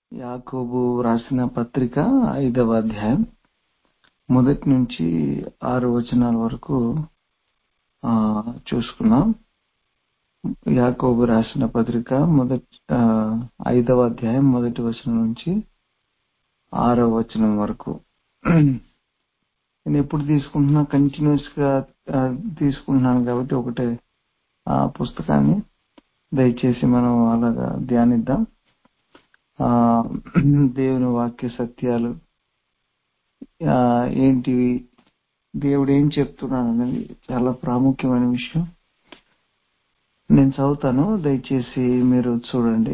యాకోబు రాసిన పత్రిక ఐదవ అధ్యాయం మొదటి నుంచి ఆరు వచనాల వరకు ఆ, చూసుకున్నాం యాకోబు రాసిన పత్రిక మొదటి ఆ, ఐదవ అధ్యాయం మొదటి వచనం నుంచి ఆరవ వచనం వరకు నేను ఎప్పుడు తీసుకుంటున్నా కంటిన్యూస్ గా ఆ, తీసుకుంటున్నాను కాబట్టి ఒకటే ఆ పుస్తకాన్ని దయచేసి మనం అలాగా ధ్యానిద్దాం ఆ దేవుని వాక్య సత్యాలు ఆ, ఏంటివి దేవుడు ఏం చెప్తున్నాడు అనేది చాలా ప్రాముఖ్యమైన విషయం నేను చదువుతాను దయచేసి మీరు చూడండి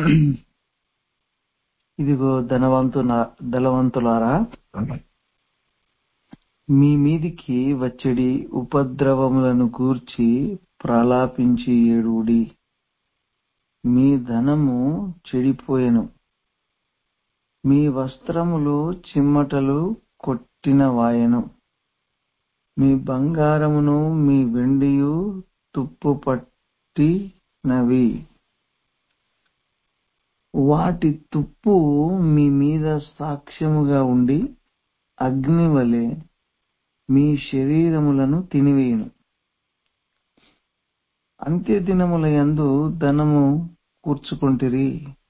ఇదిగో ధనవంతుల ధనవంతులారా మీ మీదికి వచ్చడి ఉపద్రవములను గూర్చి ప్రలాపించి ఏడుడి మీ ధనము చెడిపోయెను మీ వస్త్రములు చిమ్మటలు కొట్టిన వాయెను మీ బంగారమును మీ వెండియు తుప్పు పట్టినవి వాటి తుప్పు మీ మీద సాక్ష్యముగా ఉండి అగ్ని వలె మీ శరీరములను తినివేయును అంత్య దినముల యందు ధనము కూర్చుకుంటిరి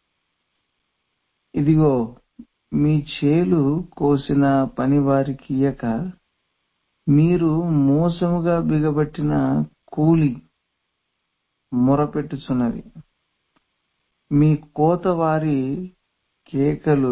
ఇదిగో మీ చేలు కోసిన పనివారికి ఇయ్యక మీరు మోసముగా బిగబట్టిన కూలి మొరపెట్టుచున్నది మీ కోత వారి కేకలు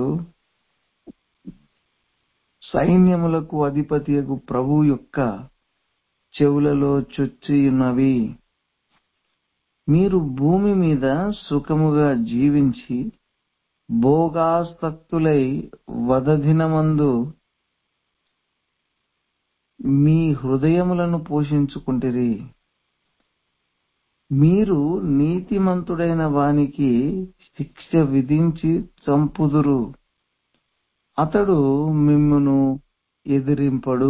సైన్యములకు అధిపతియగు ప్రభు యొక్క చెవులలో చొచ్చియున్నవి మీరు భూమి మీద సుఖముగా జీవించి భోగాసక్తులై వదదినమందు మీ హృదయములను పోషించుకుంటిరి మీరు నీతిమంతుడైన వానికి శిక్ష విధించి చంపుదురు అతడు మిమ్మును ఎదిరింపడు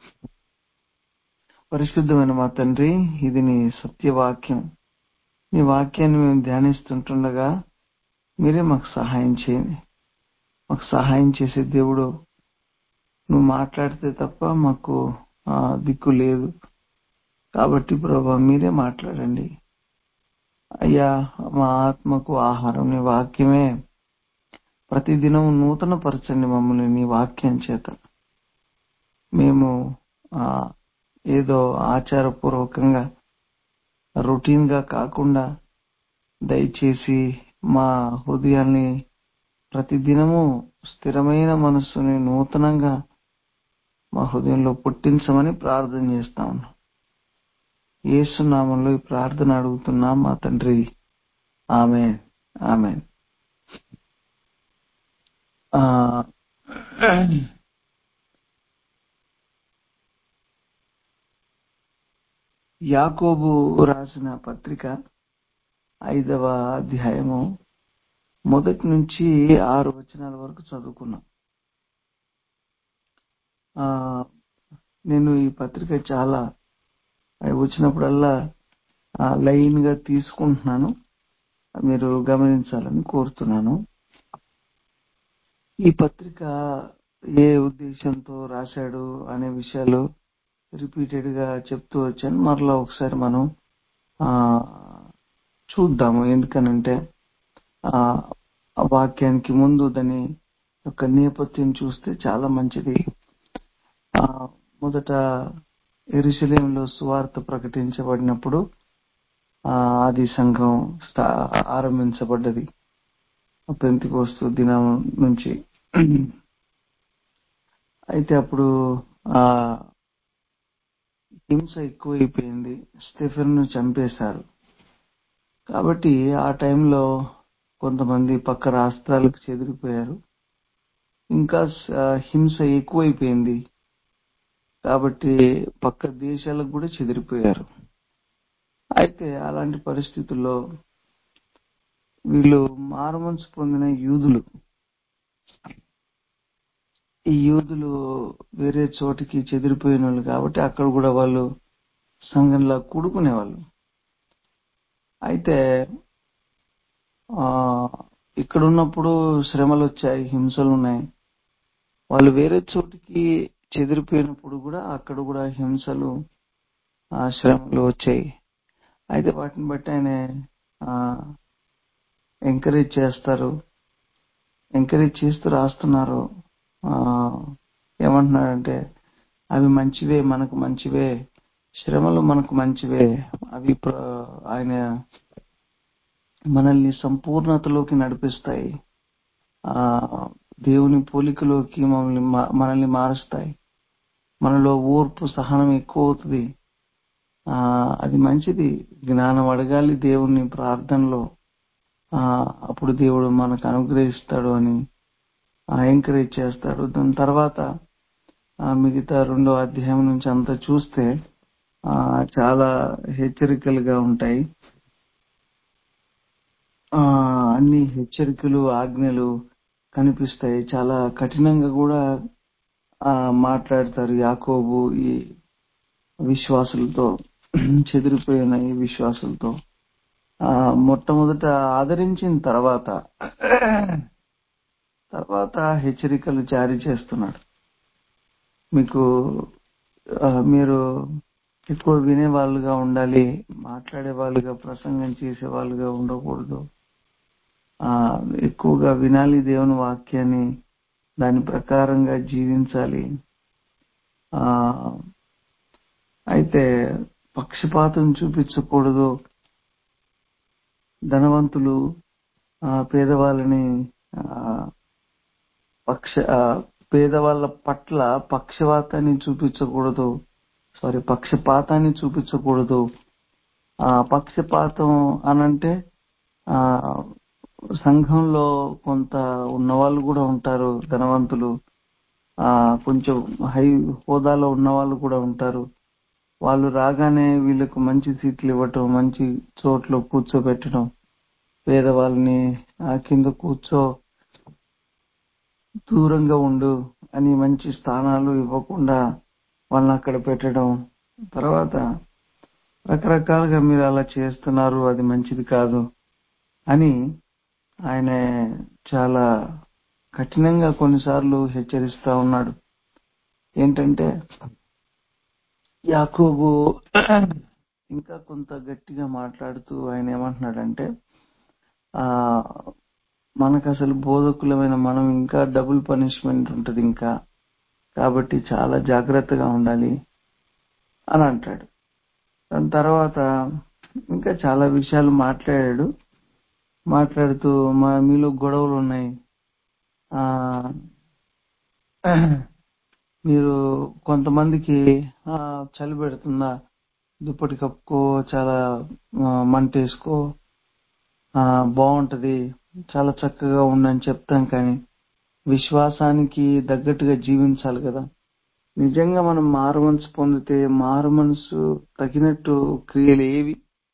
పరిశుద్ధమైన మా తండ్రి ఇది నీ సత్యవాక్యం నీ వాక్యాన్ని మేము ధ్యానిస్తుంటుండగా మీరే మాకు సహాయం చేయండి మాకు సహాయం చేసే దేవుడు నువ్వు మాట్లాడితే తప్ప మాకు ఆ, దిక్కు లేదు కాబట్టి ప్రభా మీరే మాట్లాడండి అయ్యా మా ఆత్మకు ఆహారం నీ వాక్యమే ప్రతిదినం నూతన పరచండి మమ్మల్ని నీ వాక్యం చేత మేము ఆ, ఏదో ఆచారపూర్వకంగా రొటీన్ గా కాకుండా దయచేసి మా హృదయాల్ని ప్రతిదినము స్థిరమైన మనస్సుని నూతనంగా మా హృదయంలో పుట్టించమని ప్రార్థన చేస్తా ఉన్నాం యేసు నామంలో ఈ ప్రార్థన అడుగుతున్నాం మా తండ్రి ఆమె ఆమె యాకోబు రాసిన పత్రిక ఐదవ అధ్యాయము మొదటి నుంచి ఆరు వచనాల వరకు చదువుకున్నాం ఆ, నేను ఈ పత్రిక చాలా అవి వచ్చినప్పుడల్లా ఆ, లైన్ గా తీసుకుంటున్నాను మీరు గమనించాలని కోరుతున్నాను ఈ పత్రిక ఏ ఉద్దేశంతో రాశాడు అనే విషయాలు రిపీటెడ్ గా చెప్తూ వచ్చాను మరలా ఒకసారి మనం ఆ చూద్దాము ఎందుకనంటే ఆ ఆ వాక్యానికి ముందు దాని యొక్క నేపథ్యం చూస్తే చాలా మంచిది ఆ మొదట ఎరుసలేంలో సువార్త ప్రకటించబడినప్పుడు ఆ ఆది సంఘం స్థా- ఆరంభించబడ్డది పెంతికోస్తు దినం నుంచి అయితే అప్పుడు ఆ హింస ఎక్కువైపోయింది స్టెఫెన్ ను చంపేశారు కాబట్టి ఆ టైంలో కొంతమంది పక్క రాష్ట్రాలకు చెదిరిపోయారు ఇంకా స- హింస ఎక్కువైపోయింది కాబట్టి పక్క దేశాలకు కూడా చెదిరిపోయారు అయితే అలాంటి పరిస్థితుల్లో వీళ్ళు మారుమనసు పొందిన యూదులు ఈ యూదులు వేరే చోటికి చెదిరిపోయిన వాళ్ళు కాబట్టి అక్కడ కూడా వాళ్ళు సంఘంలో కూడుకునేవాళ్ళు అయితే ఆ ఈ ఇక్కడ ఉన్నప్పుడు శ్రమలు వచ్చాయి హింసలు ఉన్నాయి వాళ్ళు వేరే చోటికి చెదిరిపోయినప్పుడు కూడా అక్కడ కూడా హింసలు ఆ శ్రమలు వచ్చాయి అయితే వాటిని బట్టి ఆయన ఎంకరేజ్ చేస్తారు ఎంకరేజ్ చేస్తూ రాస్తున్నారు ఆ, ఏమంటున్నాడంటే అవి మంచివే మనకు మంచివే శ్రమలు మనకు మంచివే అవి ప్ర- ఆయన మనల్ని సంపూర్ణతలోకి నడిపిస్తాయి ఆ దేవుని పోలికలోకి మమ్మల్ని మా- మనల్ని మారుస్తాయి మనలో ఓర్పు సహనం ఎక్కువ అవుతుంది ఆ అది మంచిది జ్ఞానం అడగాలి దేవుణ్ణి ప్రార్థనలో ఆ అప్పుడు దేవుడు మనకు అనుగ్రహిస్తాడు అని ఎంకరేజ్ చేస్తాడు దాని తర్వాత ఆ, మిగతా రెండో అధ్యాయం నుంచి అంతా చూస్తే ఆ చాలా హెచ్చరికలుగా ఉంటాయి ఆ అన్ని హెచ్చరికలు ఆజ్ఞలు కనిపిస్తాయి చాలా కఠినంగా కూడా ఆ మాట్లాడతారు యాకోబు ఈ విశ్వాసులతో చెదిరిపోయిన ఈ విశ్వాసులతో ఆ మొట్టమొదట ఆదరించిన తర్వాత తర్వాత హెచ్చరికలు జారీ చేస్తున్నాడు మీకు ఆ, మీరు ఎక్కువ వినే వాళ్ళుగా ఉండాలి మాట్లాడే వాళ్ళుగా ప్రసంగం చేసే వాళ్ళుగా ఉండకూడదు ఆ ఎక్కువగా వినాలి దేవుని వాక్యాన్ని దాని ప్రకారంగా జీవించాలి ఆ అయితే పక్షపాతం చూపించకూడదు ధనవంతులు ఆ పేదవాళ్ళని ఆ పక్ష ఆ, పేదవాళ్ళ పట్ల పక్షపాతాన్ని చూపించకూడదు సారీ పక్షపాతాన్ని చూపించకూడదు ఆ పక్షపాతం అనంటే ఆ సంఘంలో కొంత ఉన్నవాళ్ళు కూడా ఉంటారు ధనవంతులు ఆ కొంచెం హై హోదాలో ఉన్న వాళ్ళు కూడా ఉంటారు వాళ్ళు రాగానే వీళ్ళకు మంచి సీట్లు ఇవ్వటం మంచి చోట్ల కూర్చోబెట్టడం పేదవాళ్ళని ఆ కింద కూర్చో దూరంగా ఉండు అని మంచి స్థానాలు ఇవ్వకుండా వాళ్ళని అక్కడ పెట్టడం తర్వాత రకరకాలుగా మీరు అలా చేస్తున్నారు అది మంచిది కాదు అని ఆయన చాలా కఠినంగా కొన్నిసార్లు హెచ్చరిస్తా ఉన్నాడు ఏంటంటే యాకోబు ఇంకా కొంత గట్టిగా మాట్లాడుతూ ఆయన ఏమంటున్నాడంటే ఆ మనకు అసలు బోధకులమైన మనం ఇంకా డబుల్ పనిష్మెంట్ ఉంటది ఇంకా కాబట్టి చాలా జాగ్రత్తగా ఉండాలి అని అంటాడు దాని తర్వాత ఇంకా చాలా విషయాలు మాట్లాడాడు మాట్లాడుతూ మా మీలో గొడవలు ఉన్నాయి ఆ మీరు కొంతమందికి ఆ చలి పెడుతుందా దుప్పటి కప్పుకో చాలా ఆ, మంటేసుకో ఆ బాగుంటది చాలా చక్కగా ఉండని చెప్తాం కానీ విశ్వాసానికి తగ్గట్టుగా జీవించాలి కదా నిజంగా మనం మారు మనసు పొందితే మారు మనసు తగినట్టు క్రియలు ఏవి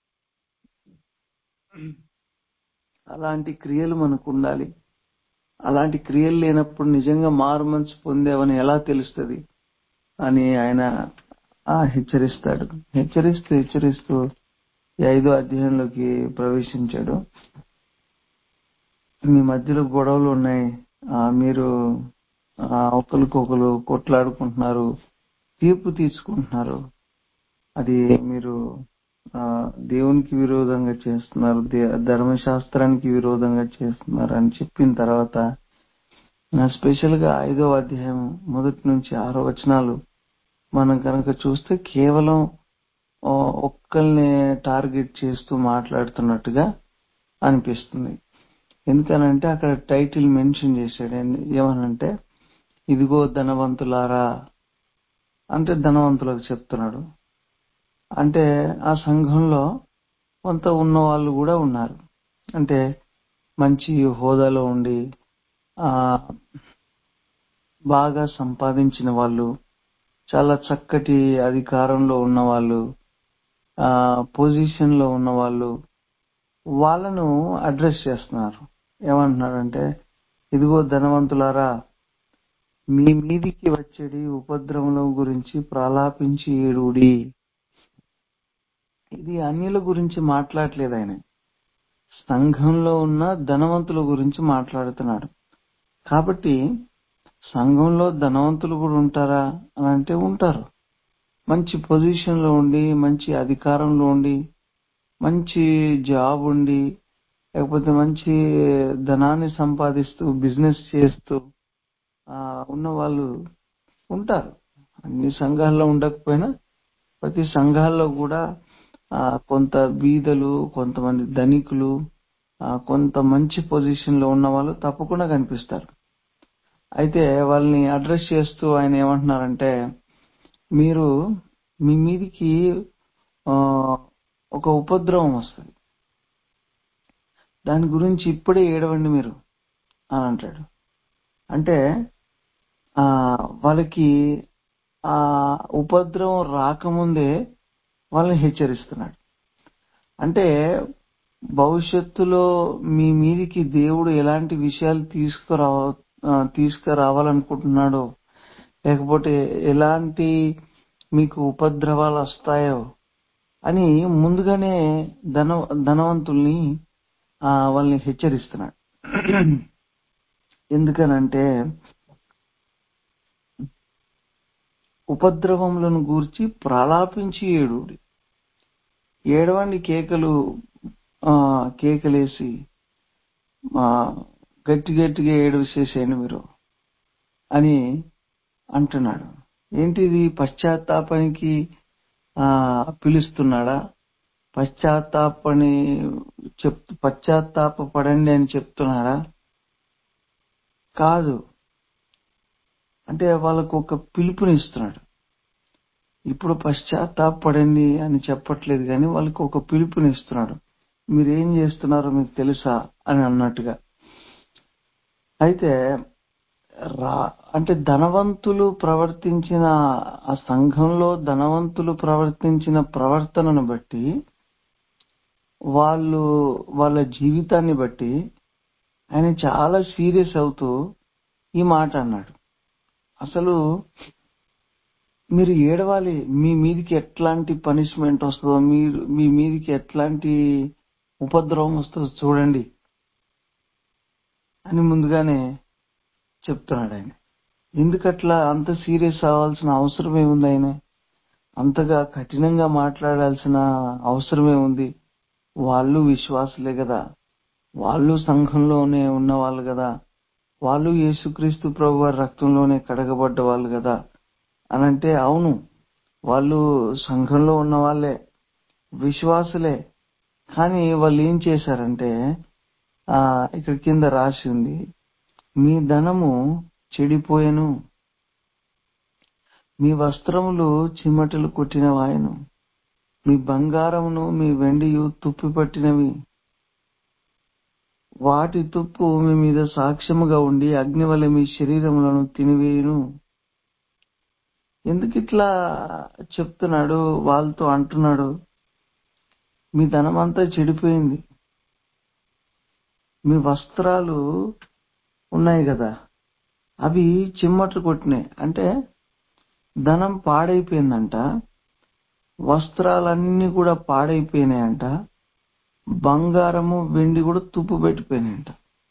అలాంటి క్రియలు మనకు ఉండాలి అలాంటి క్రియలు లేనప్పుడు నిజంగా మారు మనసు పొందేవని ఎలా తెలుస్తుంది అని ఆయన ఆ హెచ్చరిస్తాడు హెచ్చరిస్తూ హెచ్చరిస్తూ ఈ ఐదో అధ్యాయంలోకి ప్రవేశించాడు మీ మధ్యలో గొడవలు ఉన్నాయి ఆ, మీరు ఆ, ఒకరికొకరు కొట్లాడుకుంటున్నారు తీర్పు తీసుకుంటున్నారు అది మీరు ఆ, దేవునికి విరోధంగా చేస్తున్నారు దే- ధర్మశాస్త్రానికి విరోధంగా చేస్తున్నారు అని చెప్పిన తర్వాత ఆ, స్పెషల్ గా ఐదో అధ్యాయం మొదటి నుంచి ఆరో వచనాలు మనం కనుక చూస్తే కేవలం ఆ, ఒక్కల్ని టార్గెట్ చేస్తూ మాట్లాడుతున్నట్టుగా అనిపిస్తుంది ఎందుకనంటే అక్కడ టైటిల్ మెన్షన్ చేశాడు ఏంది- ఏమనంటే ఇదిగో ధనవంతులారా అంటే ధనవంతులకు చెప్తున్నాడు అంటే ఆ సంఘంలో కొంత ఉన్న వాళ్ళు కూడా ఉన్నారు అంటే మంచి హోదాలో ఉండి ఆ బాగా సంపాదించిన వాళ్ళు చాలా చక్కటి అధికారంలో ఉన్న వాళ్ళు ఆ పొజిషన్ లో ఉన్న వాళ్ళు వాళ్ళను అడ్రస్ చేస్తున్నారు ఏమంటున్నారంటే ఇదిగో ధనవంతులారా మీ మీదికి వచ్చేది ఉపద్రవముల గురించి ప్రలాపించి ఏడుడి ఇది అన్యుల గురించి మాట్లాడలేదు ఆయన సంఘంలో ఉన్న ధనవంతుల గురించి మాట్లాడుతున్నాడు కాబట్టి సంఘంలో ధనవంతులు కూడా ఉంటారా అని అంటే ఉంటారు మంచి పొజిషన్ లో ఉండి మంచి అధికారంలో ఉండి మంచి జాబ్ ఉండి లేకపోతే మంచి ధనాన్ని సంపాదిస్తూ బిజినెస్ చేస్తూ ఆ, ఉన్న వాళ్ళు ఉంటారు అన్ని సంఘాల్లో ఉండకపోయినా ప్రతి సంఘాల్లో కూడా ఆ, కొంత బీదలు కొంతమంది ధనికులు ఆ, కొంత మంచి పొజిషన్ లో ఉన్న వాళ్ళు తప్పకుండా కనిపిస్తారు అయితే వాళ్ళని అడ్రస్ చేస్తూ ఆయన ఏమంటున్నారంటే మీరు మీ మీదికి ఆ, ఒక ఉపద్రవం వస్తుంది దాని గురించి ఇప్పుడే ఏడవండి మీరు అని అంటాడు అంటే ఆ వాళ్ళకి ఆ ఉపద్రవం రాకముందే వాళ్ళని హెచ్చరిస్తున్నాడు అంటే భవిష్యత్తులో మీ మీదికి దేవుడు ఎలాంటి విషయాలు తీసుకురావ ఆ, తీసుకురావాలనుకుంటున్నాడో లేకపోతే ఎలాంటి మీకు ఉపద్రవాలు వస్తాయో అని ముందుగానే ధన ధనవంతుల్ని ఆ, వాళ్ళని హెచ్చరిస్తున్నాడు ఎందుకనంటే ఉపద్రవములను గూర్చి ప్రలాపించి ఏడుడి ఏడవండి కేకలు ఆ, కేకలేసి ఆ, గట్టి గట్టిగా ఏడు చేసేయండి మీరు అని అంటున్నాడు ఏంటిది పశ్చాత్తాపానికి ఆ పిలుస్తున్నాడా పశ్చాత్తాపని చెప్ పశ్చాత్తాప పడండి అని చెప్తున్నారా కాదు అంటే వాళ్ళకు ఒక పిలుపునిస్తున్నాడు ఇప్పుడు పశ్చాత్తాపడండి అని చెప్పట్లేదు కానీ వాళ్ళకి ఒక పిలుపునిస్తున్నాడు మీరు ఏం చేస్తున్నారో మీకు తెలుసా అని అన్నట్టుగా అయితే రా అంటే ధనవంతులు ప్రవర్తించిన ఆ సంఘంలో ధనవంతులు ప్రవర్తించిన ప్రవర్తనను బట్టి వాళ్ళు వాళ్ళ జీవితాన్ని బట్టి ఆయన చాలా సీరియస్ అవుతూ ఈ మాట అన్నాడు అసలు మీరు ఏడవాలి మీ మీదికి ఎట్లాంటి పనిష్మెంట్ వస్తుందో మీరు మీ మీదికి ఎట్లాంటి ఉపద్రవం వస్తుందో చూడండి అని ముందుగానే చెప్తున్నాడు ఆయన ఎందుకట్లా అంత సీరియస్ అవ్వాల్సిన అవసరం ఏముంది ఆయన అంతగా కఠినంగా మాట్లాడాల్సిన అవసరం ఏముంది వాళ్ళు విశ్వాసులే కదా వాళ్ళు సంఘంలోనే ఉన్న వాళ్ళు కదా వాళ్ళు యేసుక్రీస్తు ప్రభు వారి రక్తంలోనే కడగబడ్డ వాళ్ళు కదా అని అంటే అవును వాళ్ళు సంఘంలో ఉన్న వాళ్ళే విశ్వాసులే కానీ వాళ్ళు ఏం చేశారంటే ఆ ఇక్కడ కింద రాసి ఉంది మీ ధనము చెడిపోయెను మీ వస్త్రములు చిమటలు కొట్టినవాయను మీ బంగారమును మీ వెండియు తుప్పి పట్టినవి వాటి తుప్పు మీ మీద సాక్ష్యముగా ఉండి అగ్ని వల్ల మీ శరీరములను తినివేయును ఎందుకు ఇట్లా చెప్తున్నాడు వాళ్ళతో అంటున్నాడు మీ ధనం అంతా చెడిపోయింది మీ వస్త్రాలు ఉన్నాయి కదా అవి చిమ్మట్లు కొట్టినాయి అంటే ధనం పాడైపోయిందంట వస్త్రాలన్నీ కూడా పాడైపోయినాయంట బంగారము వెండి కూడా తుప్పు పెట్టిపోయినాయంట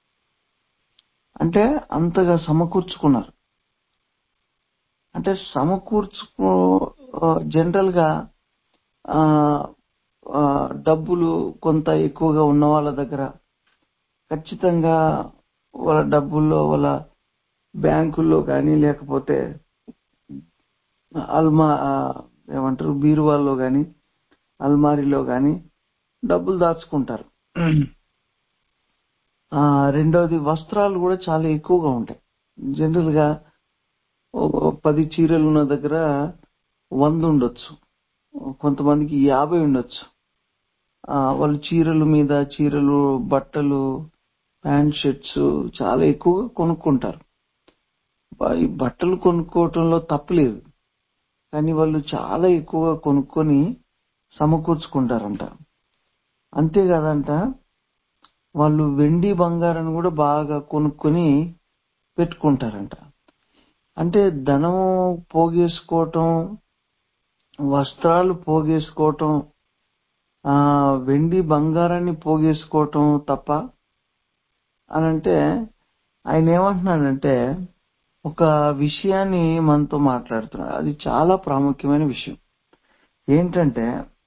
అంటే అంతగా సమకూర్చుకున్నారు అంటే సమకూర్చుకో జనరల్ గా ఆ, ఆ, డబ్బులు కొంత ఎక్కువగా ఉన్న వాళ్ళ దగ్గర ఖచ్చితంగా వాళ్ళ డబ్బుల్లో వాళ్ళ బ్యాంకుల్లో కానీ లేకపోతే అల్మా ఆ, ఏమంటారు బీరువాల్లో కానీ అల్మారీలో కానీ డబ్బులు దాచుకుంటారు ఆ, రెండవది వస్త్రాలు కూడా చాలా ఎక్కువగా ఉంటాయి జనరల్ గా ఒక పది చీరలు ఉన్న దగ్గర వంద ఉండొచ్చు కొంతమందికి యాభై ఉండొచ్చు ఆ, వాళ్ళు చీరల మీద చీరలు బట్టలు ప్యాంట్ షర్ట్స్ చాలా ఎక్కువగా కొనుక్కుంటారు బ- ఈ బట్టలు కొనుక్కోవటంలో తప్పులేదు కానీ వాళ్ళు చాలా ఎక్కువగా కొనుక్కొని సమకూర్చుకుంటారంట అంతేకాదంట వాళ్ళు వెండి బంగారం కూడా బాగా కొనుక్కొని పెట్టుకుంటారంట అంటే ధనము పోగేసుకోవటం వస్త్రాలు పోగేసుకోవటం ఆ వెండి బంగారాన్ని పోగేసుకోవటం తప్ప అని అంటే ఆయన ఏమంటున్నాడంటే ఒక విషయాన్ని మనతో మాట్లాడుతున్నాడు అది చాలా ప్రాముఖ్యమైన విషయం ఏంటంటే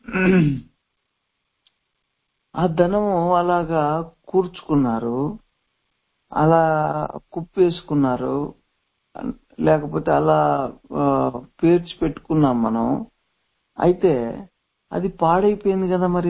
ఆ ధనము అలాగా కూర్చుకున్నారు అలా కుప్పేసుకున్నారు లేకపోతే అలా ఆ, పేర్చి పెట్టుకున్నాం మనం అయితే అది పాడైపోయింది కదా మరి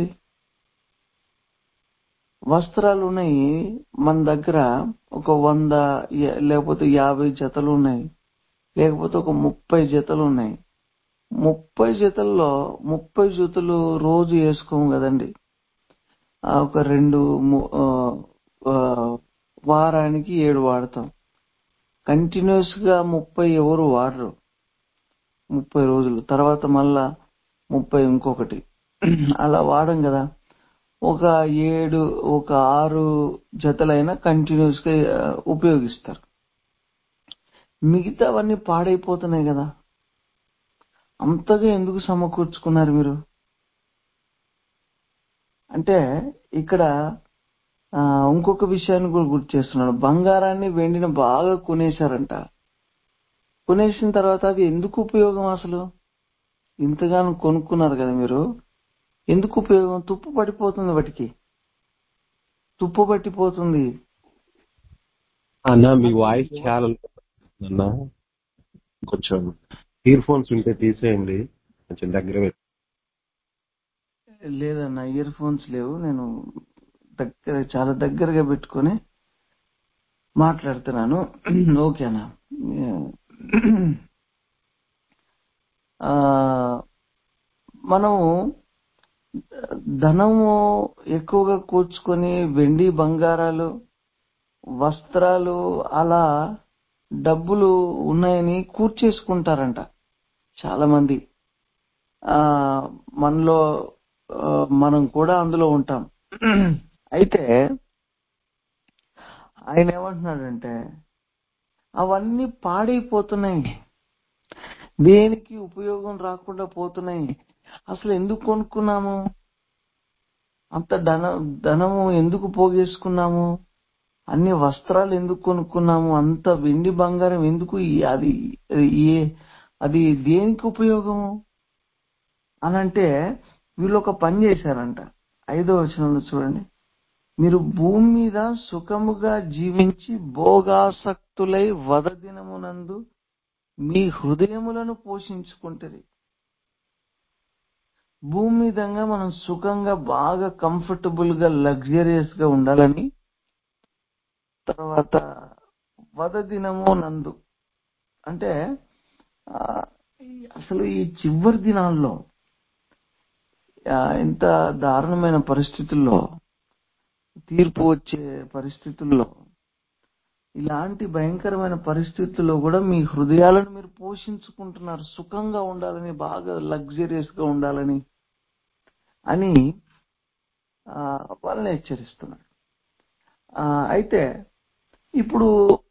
వస్త్రాలు ఉన్నాయి మన దగ్గర ఒక వంద య- లేకపోతే యాభై జతలు ఉన్నాయి లేకపోతే ఒక ముప్పై జతలు ఉన్నాయి ముప్పై జతల్లో ముప్పై జతలు రోజు వేసుకోము కదండి ఆ, ఒక రెండు ము- ఆ, ఆ, వారానికి ఏడు వాడతాం కంటిన్యూస్ గా ముప్పై ఎవరు వాడరు ముప్పై రోజులు తర్వాత మళ్ళా ముప్పై ఇంకొకటి అలా వాడం కదా ఒక ఏడు ఒక ఆరు జతలైనా కంటిన్యూస్ గా ఆ, ఉపయోగిస్తారు మిగతావన్నీ పాడైపోతున్నాయి కదా అంతగా ఎందుకు సమకూర్చుకున్నారు మీరు అంటే ఇక్కడ ఆ, ఇంకొక విషయాన్ని కూడా గుర్తు చేస్తున్నాడు బంగారాన్ని వెండిని బాగా కొనేశారంట కొనేసిన తర్వాత అది ఎందుకు ఉపయోగం అసలు ఇంతగానో కొనుక్కున్నారు కదా మీరు ఎందుకు ఉపయోగం తుప్పు పడిపోతుంది వాటికి తుప్పు పట్టిపోతుంది అన్న మీ వాయిస్ చాలా అన్న కొంచెం ఇయర్ ఫోన్స్ ఉంటే తీసేయండి కొంచెం దగ్గర పెట్టి లేదన్న ఇయర్ ఫోన్స్ లేవు నేను దగ్గర చాలా దగ్గరగా పెట్టుకొని మాట్లాడుతున్నాను ఓకేనా ఆ, మనము ధనము ఎక్కువగా కూర్చుకొని వెండి బంగారాలు వస్త్రాలు అలా డబ్బులు ఉన్నాయని కూర్చేసుకుంటారంట చాలా మంది ఆ మనలో ఆ, మనం కూడా అందులో ఉంటాం అయితే ఆయన ఏమంటున్నాడంటే అవన్నీ పాడైపోతున్నాయి దేనికి ఉపయోగం రాకుండా పోతున్నాయి అసలు ఎందుకు కొనుక్కున్నాము అంత ధన ధనము ఎందుకు పోగేసుకున్నాము అన్ని వస్త్రాలు ఎందుకు కొనుక్కున్నాము అంత వెండి బంగారం ఎందుకు ఈ- అది అది ఏ అది దేనికి ఉపయోగము అని అంటే వీళ్ళు ఒక పని చేశారంట ఐదో వచనంలో చూడండి మీరు భూమి మీద సుఖముగా జీవించి భోగాసక్తులై వదదినమునందు మీ హృదయములను పోషించుకుంటది భూమి మీదంగా మనం సుఖంగా బాగా కంఫర్టబుల్ గా లగ్జరియస్ గా ఉండాలని తర్వాత వదదినము నందు అంటే ఆ, ఈ- అసలు ఈ చివరి దినాల్లో ఆ, ఇంత దారుణమైన పరిస్థితుల్లో తీర్పు వచ్చే పరిస్థితుల్లో ఇలాంటి భయంకరమైన పరిస్థితుల్లో కూడా మీ హృదయాలను మీరు పోషించుకుంటున్నారు సుఖంగా ఉండాలని బాగా లగ్జరియస్ గా ఉండాలని అని ఆ, వాళ్ళని హెచ్చరిస్తున్నాడు ఆ, అయితే ఇప్పుడు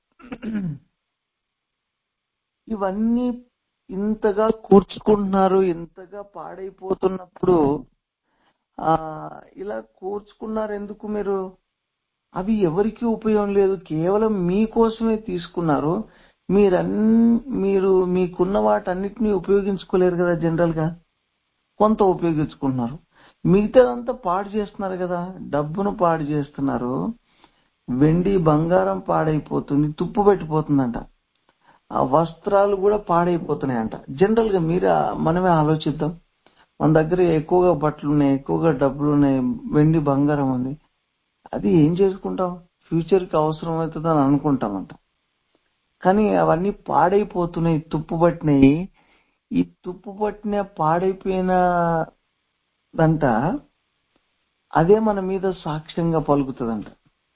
ఇవన్నీ ఇంతగా కూర్చుకుంటున్నారు ఇంతగా పాడైపోతున్నప్పుడు ఆ ఇలా కూర్చుకున్నారు ఎందుకు మీరు అవి ఎవరికి ఉపయోగం లేదు కేవలం మీకోసమే తీసుకున్నారు మీరన్ మీరు మీకున్న వాటన్నిటిని ఉపయోగించుకోలేరు కదా జనరల్ గా కొంత ఉపయోగించుకుంటున్నారు మిగతాదంతా పాడు చేస్తున్నారు కదా డబ్బును పాడు చేస్తున్నారు వెండి బంగారం పాడైపోతుంది తుప్పు పెట్టిపోతుందంట ఆ వస్త్రాలు కూడా పాడైపోతున్నాయంట జనరల్ గా మీరు మనమే ఆలోచిద్దాం మన దగ్గర ఎక్కువగా బట్టలు ఉన్నాయి ఎక్కువగా డబ్బులు ఉన్నాయి వెండి బంగారం ఉంది అది ఏం చేసుకుంటాం ఫ్యూచర్ కి అవసరం అవుతుందని అనుకుంటామంట కానీ అవన్నీ పాడైపోతున్నాయి తుప్పు పట్టినాయి ఈ తుప్పు పట్టిన పాడైపోయిన దంట అదే మన మీద సాక్ష్యంగా పలుకుతుందంట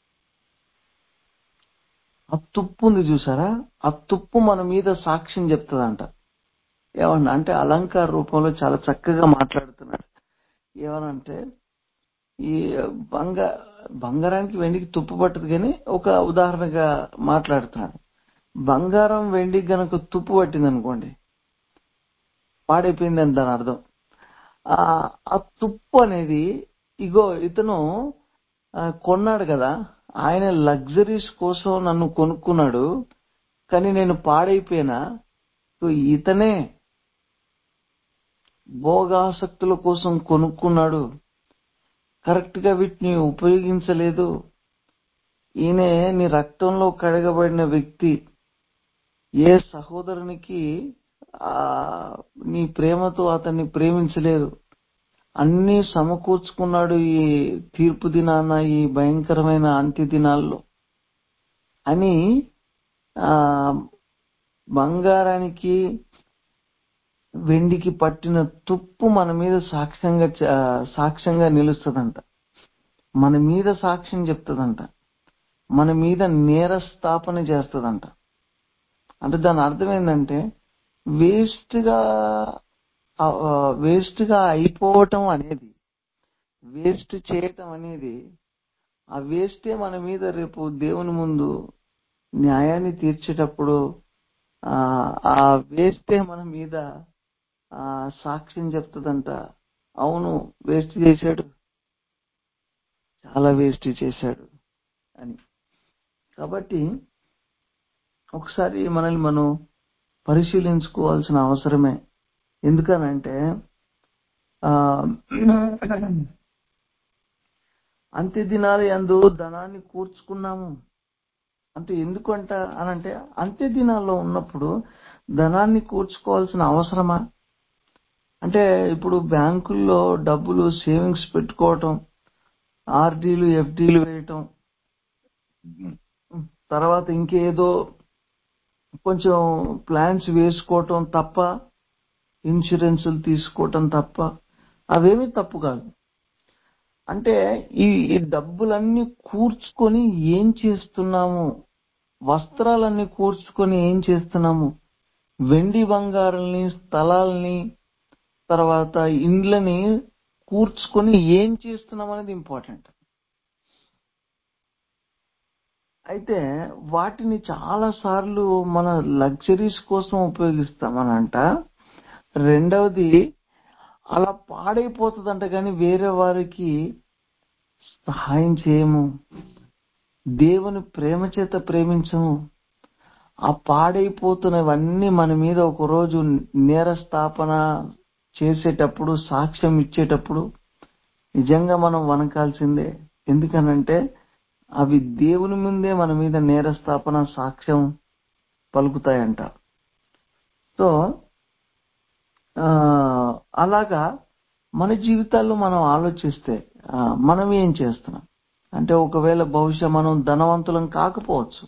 ఆ తుప్పు ఉంది చూసారా ఆ తుప్పు మన మీద సాక్ష్యం చెప్తుందంట ఏమన్నా అంటే అలంకార రూపంలో చాలా చక్కగా మాట్లాడుతున్నాడు ఏమనంటే ఈ బంగ బంగారానికి వెండికి తుప్పు పట్టదు కానీ ఒక ఉదాహరణగా మాట్లాడుతున్నాడు బంగారం వెండికి గనక తుప్పు పట్టింది అనుకోండి పాడైపోయిందని దాని అర్థం ఆ ఆ తుప్పు అనేది ఇగో ఇతను ఆ, కొన్నాడు కదా ఆయన లగ్జరీస్ కోసం నన్ను కొనుక్కున్నాడు కానీ నేను పాడైపోయినా సో ఇతనే భోగాసక్తుల కోసం కొనుక్కున్నాడు కరెక్ట్ గా వీటిని ఉపయోగించలేదు ఈయనే నీ రక్తంలో కడగబడిన వ్యక్తి ఏ సహోదరునికి ఆ నీ ప్రేమతో అతన్ని ప్రేమించలేదు అన్ని సమకూర్చుకున్నాడు ఈ తీర్పు దినాన ఈ భయంకరమైన అంత్య దినాల్లో అని ఆ బంగారానికి వెండికి పట్టిన తుప్పు మన మీద సాక్ష్యంగా చ- సాక్ష్యంగా నిలుస్తుందంట మన మీద సాక్ష్యం చెప్తుందంట మన మీద నేర స్థాపన చేస్తుందంట అంటే దాని అర్థం ఏంటంటే వేస్ట్ గా వేస్ట్ గా అయిపోవటం అనేది వేస్ట్ చేయటం అనేది ఆ వేస్టే మన మీద రేపు దేవుని ముందు న్యాయాన్ని తీర్చేటప్పుడు ఆ ఆ వేస్టే మన మీద ఆ సాక్ష్యం చెప్తుందంట అవును వేస్ట్ చేశాడు చాలా వేస్ట్ చేశాడు అని కాబట్టి ఒకసారి మనల్ని మనం పరిశీలించుకోవాల్సిన అవసరమే ఎందుకనంటే ఆ అంత్య దినాలు ఎందు ధనాన్ని కూర్చుకున్నాము అంటే ఎందుకంట అనంటే అంత్య దినాల్లో ఉన్నప్పుడు ధనాన్ని కూర్చుకోవాల్సిన అవసరమా అంటే ఇప్పుడు బ్యాంకుల్లో డబ్బులు సేవింగ్స్ పెట్టుకోవటం ఆర్డీలు ఎఫ్డీలు వేయటం తర్వాత ఇంకేదో కొంచెం ప్లాన్స్ వేసుకోవటం తప్ప ఇన్సూరెన్సులు తీసుకోవటం తప్ప అవేమీ తప్పు కాదు అంటే ఈ ఈ డబ్బులన్నీ కూర్చుకొని ఏం చేస్తున్నాము వస్త్రాలన్నీ కూర్చుకొని ఏం చేస్తున్నాము వెండి బంగారాల్ని స్థలాల్ని తర్వాత ఇండ్లని కూర్చుకొని ఏం చేస్తున్నాం అనేది ఇంపార్టెంట్ అయితే వాటిని చాలా సార్లు మన లగ్జరీస్ కోసం ఉపయోగిస్తామనంట రెండవది అలా పాడైపోతుందంట కానీ వేరే వారికి సహాయం చేయము దేవుని ప్రేమ చేత ప్రేమించము ఆ పాడైపోతున్నవన్నీ మన మీద ఒక రోజు నేర స్థాపన చేసేటప్పుడు సాక్ష్యం ఇచ్చేటప్పుడు నిజంగా మనం వనకాల్సిందే ఎందుకనంటే అవి దేవుని ముందే మన మీద నేర స్థాపన సాక్ష్యం పలుకుతాయంట సో ఆ, అలాగా మన జీవితాల్లో మనం ఆలోచిస్తే ఆ, మనం ఏం చేస్తున్నాం అంటే ఒకవేళ బహుశా మనం ధనవంతులం కాకపోవచ్చు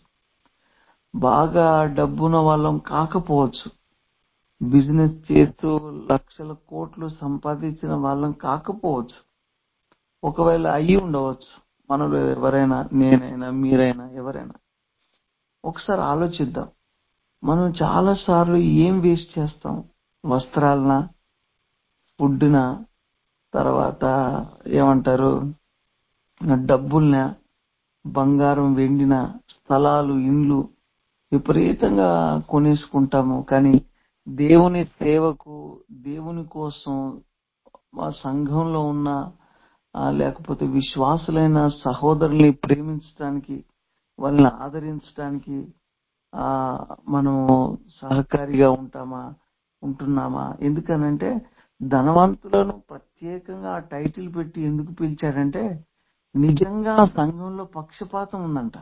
బాగా డబ్బున్న వాళ్ళం కాకపోవచ్చు బిజినెస్ చేస్తూ లక్షల కోట్లు సంపాదించిన వాళ్ళం కాకపోవచ్చు ఒకవేళ అయ్యి ఉండవచ్చు మనలో ఎవరైనా నేనైనా మీరైనా ఎవరైనా ఒకసారి ఆలోచిద్దాం మనం చాలా సార్లు ఏం వేస్ట్ చేస్తాం వస్త్రాలన ఫుడ్న తర్వాత ఏమంటారు డబ్బుల్న బంగారం వెండిన స్థలాలు ఇండ్లు విపరీతంగా కొనేసుకుంటాము కానీ దేవుని సేవకు దేవుని కోసం మా సంఘంలో ఉన్న ఆ, లేకపోతే విశ్వాసులైన సహోదరుల్ని ప్రేమించడానికి వాళ్ళని ఆదరించడానికి ఆ మనము సహకారిగా ఉంటామా ఉంటున్నామా ఎందుకనంటే ధనవంతులను ప్రత్యేకంగా ఆ టైటిల్ పెట్టి ఎందుకు పిలిచాడంటే నిజంగా ఆ సంఘంలో పక్షపాతం ఉందంట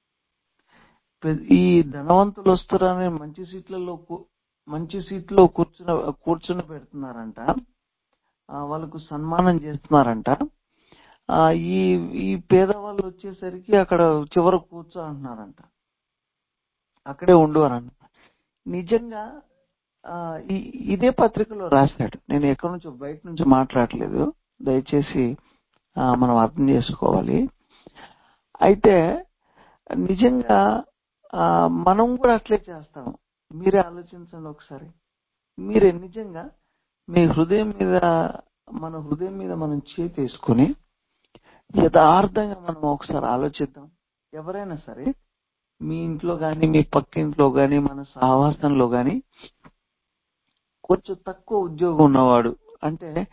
పె- ఈ ధనవంతులు వస్తారని మంచి సీట్లలో కూ- మంచి సీట్లో కూర్చుని కూర్చుని పెడుతున్నారంట ఆ, వాళ్ళకు సన్మానం చేస్తున్నారంట ఆ, ఈ ఈ పేదవాళ్ళు వచ్చేసరికి అక్కడ చివర కూర్చో అంటున్నారంట అక్కడే ఉండు అని అన్నారు. నిజంగా ఆ, ఈ- ఇదే పత్రికలో రాశాడు నేను ఎక్కడి నుంచో బయట నుంచి మాట్లాడలేదు దయచేసి ఆ, మనం అర్థం చేసుకోవాలి అయితే నిజంగా ఆ, మనం కూడా అట్లే చేస్తాము మీరే ఆలోచించండి ఒకసారి మీరే నిజంగా మీ హృదయం మీద మన హృదయం మీద మనం చేతేసుకొని యథార్థంగా మనం ఒకసారి ఆలోచిద్దాం ఎవరైనా సరే మీ ఇంట్లో గాని మీ పక్కింట్లో గాని మన సహవాసంలో గాని కొంచెం తక్కువ ఉద్యోగం ఉన్నవాడు అంటే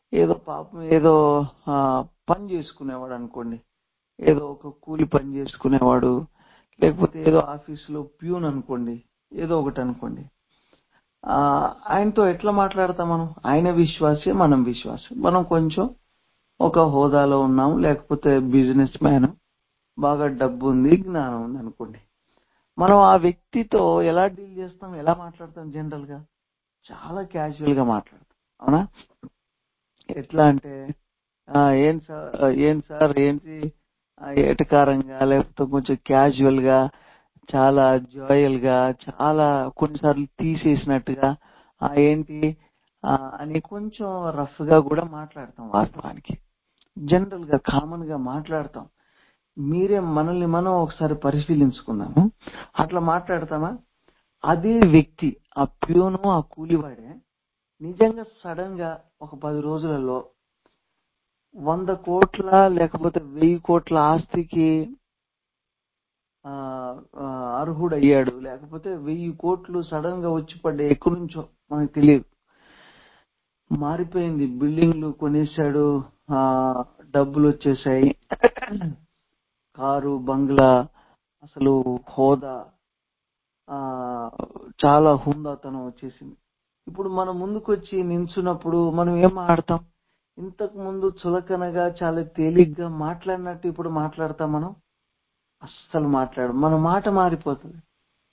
ఏదో పాపం ఏదో ఆ, పని చేసుకునేవాడు అనుకోండి ఏదో ఒక కూలి పని చేసుకునేవాడు లేకపోతే ఏదో ఆఫీసులో ప్యూన్ అనుకోండి ఏదో ఒకటి అనుకోండి ఆ ఆయనతో ఎట్లా మాట్లాడతాం మనం ఆయన విశ్వాసే మనం విశ్వాసం మనం కొంచెం ఒక హోదాలో ఉన్నాం లేకపోతే బిజినెస్ మ్యాన్ బాగా డబ్బు ఉంది జ్ఞానం ఉంది అనుకోండి మనం ఆ వ్యక్తితో ఎలా డీల్ చేస్తాం ఎలా మాట్లాడతాం జనరల్ గా చాలా క్యాజువల్ గా మాట్లాడతాం అవునా ఎట్లా అంటే ఆ, ఏం సార్ ఏం సార్ ఏంటి ఆ, ఎటకారంగా లేకపోతే కొంచెం క్యాజువల్ గా చాలా జాయల్ గా చాలా కొన్నిసార్లు తీసేసినట్టుగా ఆ ఏంటి ఆ, అని కొంచెం రఫ్ గా కూడా మాట్లాడతాం వాస్తవానికి జనరల్ గా కామన్ గా మాట్లాడతాం మీరే మనల్ని మనం ఒకసారి పరిశీలించుకుందాము అట్లా మాట్లాడతామా అదే వ్యక్తి ఆ ప్యూను ఆ కూలివాడే నిజంగా సడన్ గా ఒక పది రోజులలో వంద కోట్ల లేకపోతే వెయ్యి కోట్ల ఆస్తికి ఆ, ఆ, అర్హుడయ్యాడు లేకపోతే వెయ్యి కోట్లు సడన్ గా వచ్చి పడ్డాయి ఎక్కడి నుంచో మనకు తెలియదు మారిపోయింది బిల్డింగ్లు కొనేశాడు ఆ డబ్బులు వచ్చేసాయి కారు బంగ్లా అసలు హోదా ఆ చాలా హుందాతనం వచ్చేసింది ఇప్పుడు మనం ముందుకొచ్చి నించున్నప్పుడు మనం ఏం మాట్లాడతాం ఇంతకు ముందు చులకనగా చాలా తేలిగ్గా మాట్లాడినట్టు ఇప్పుడు మాట్లాడతాం మనం అస్సలు మాట్లాడు మన మాట మారిపోతుంది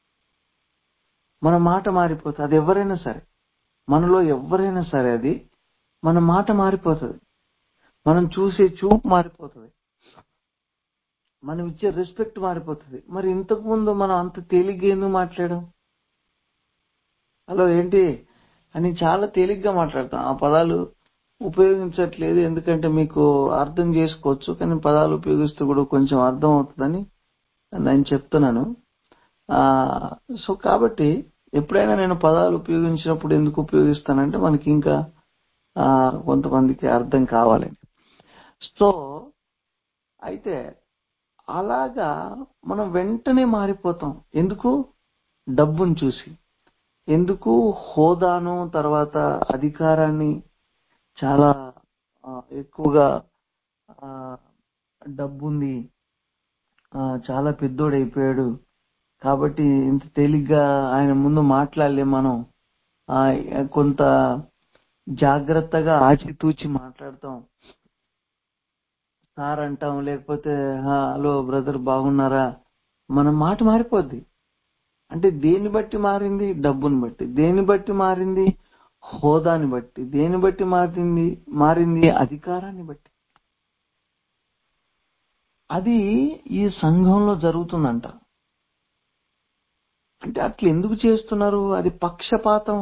మన మాట మారిపోతుంది అది ఎవరైనా సరే మనలో ఎవరైనా సరే అది మన మాట మారిపోతుంది మనం చూసే చూపు మారిపోతుంది మనం ఇచ్చే రెస్పెక్ట్ మారిపోతుంది మరి ఇంతకు ముందు మనం అంత తేలిగ్గా ఎందుకు మాట్లాడాం హలో ఏంటి అని చాలా తేలిగ్గా మాట్లాడతాం ఆ పదాలు ఉపయోగించట్లేదు ఎందుకంటే మీకు అర్థం చేసుకోవచ్చు కానీ పదాలు ఉపయోగిస్తూ కూడా కొంచెం అర్థం అవుతుందని నేను చెప్తున్నాను ఆ సో కాబట్టి ఎప్పుడైనా నేను పదాలు ఉపయోగించినప్పుడు ఎందుకు ఉపయోగిస్తానంటే మనకి ఇంకా ఆ, కొంతమందికి అర్థం కావాలని సో అయితే అలాగా మనం వెంటనే మారిపోతాం ఎందుకు డబ్బును చూసి ఎందుకు హోదాను తర్వాత అధికారాన్ని చాలా ఆ, ఎక్కువగా ఆ, డబ్బుంది ఆ, చాలా పెద్దోడైపోయాడు కాబట్టి ఇంత తేలిగ్గా ఆయన ముందు మాట్లాడలేం మనం ఆ, కొంత జాగ్రత్తగా ఆచితూచి మాట్లాడతాం సార్ అంటాం లేకపోతే "ఆ, హలో బ్రదర్ బాగున్నారా మన మాట మారిపోద్ది అంటే దేన్ని బట్టి మారింది డబ్బుని బట్టి దేని బట్టి మారింది హోదాని బట్టి దేని బట్టి మారింది మారింది అధికారాన్ని బట్టి అది ఈ సంఘంలో జరుగుతుందంట అంటే అట్లా ఎందుకు చేస్తున్నారు అది పక్షపాతం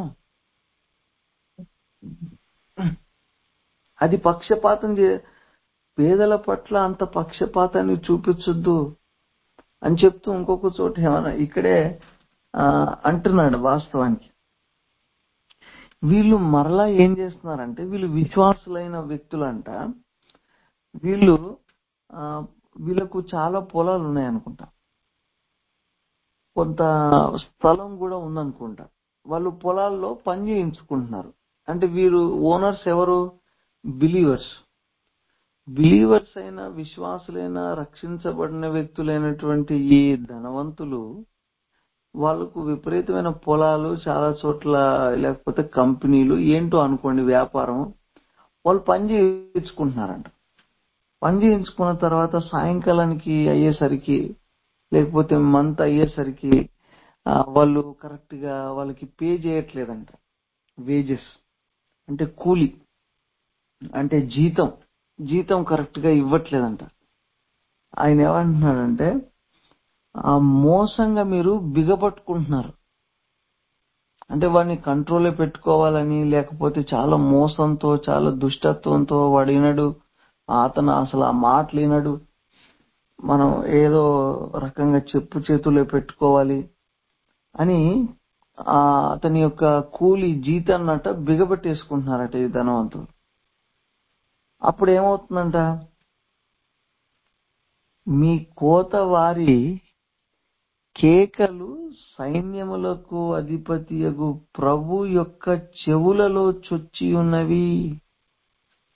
అది పక్షపాతం చే పేదల పట్ల అంత పక్షపాతాన్ని చూపించొద్దు అని చెప్తూ ఇంకొక చోట ఏమన్నా ఇక్కడే ఆ, అంటున్నాడు వాస్తవానికి వీళ్ళు మరలా ఏం చేస్తున్నారంటే వీళ్ళు విశ్వాసులైన వ్యక్తులంట వీళ్ళు ఆ, వీళ్ళకు చాలా పొలాలు ఉన్నాయనుకుంటా కొంత స్థలం కూడా ఉందనుకుంటా వాళ్ళు పొలాల్లో పని చేయించుకుంటున్నారు అంటే వీరు ఓనర్స్ ఎవరు బిలీవర్స్ బిలీవర్స్ అయిన విశ్వాసులైన రక్షించబడిన వ్యక్తులైనటువంటి ఈ ధనవంతులు వాళ్ళకు విపరీతమైన పొలాలు చాలా చోట్ల లేకపోతే కంపెనీలు ఏంటో అనుకోండి వ్యాపారం వాళ్ళు పని చేయించుకుంటున్నారంట పని చేయించుకున్న తర్వాత సాయంకాలానికి అయ్యేసరికి లేకపోతే మంత్ అయ్యేసరికి ఆ, వాళ్ళు కరెక్ట్ గా వాళ్ళకి పే చేయట్లేదంట వేజెస్ అంటే కూలి అంటే జీతం జీతం కరెక్ట్ గా ఇవ్వట్లేదంట ఆయన ఏమంటున్నాడంటే ఆ మోసంగా మీరు బిగపట్టుకుంటున్నారు అంటే వాడిని కంట్రోల్లో పెట్టుకోవాలని లేకపోతే చాలా మోసంతో చాలా దుష్టత్వంతో వాడు వినడు అతను అసలు ఆ మాటలు వినడు మనం ఏదో రకంగా చెప్పు చేతుల్లో పెట్టుకోవాలి అని ఆ అతని యొక్క కూలి జీతాన్నట బిగబట్టేసుకుంటున్నారట ఈ ధనవంతులు అప్పుడు ఏమవుతుందంట మీ కోత వారి కేకలు సైన్యములకు అధిపతియగు ప్రభు యొక్క చెవులలో చొచ్చి ఉన్నవి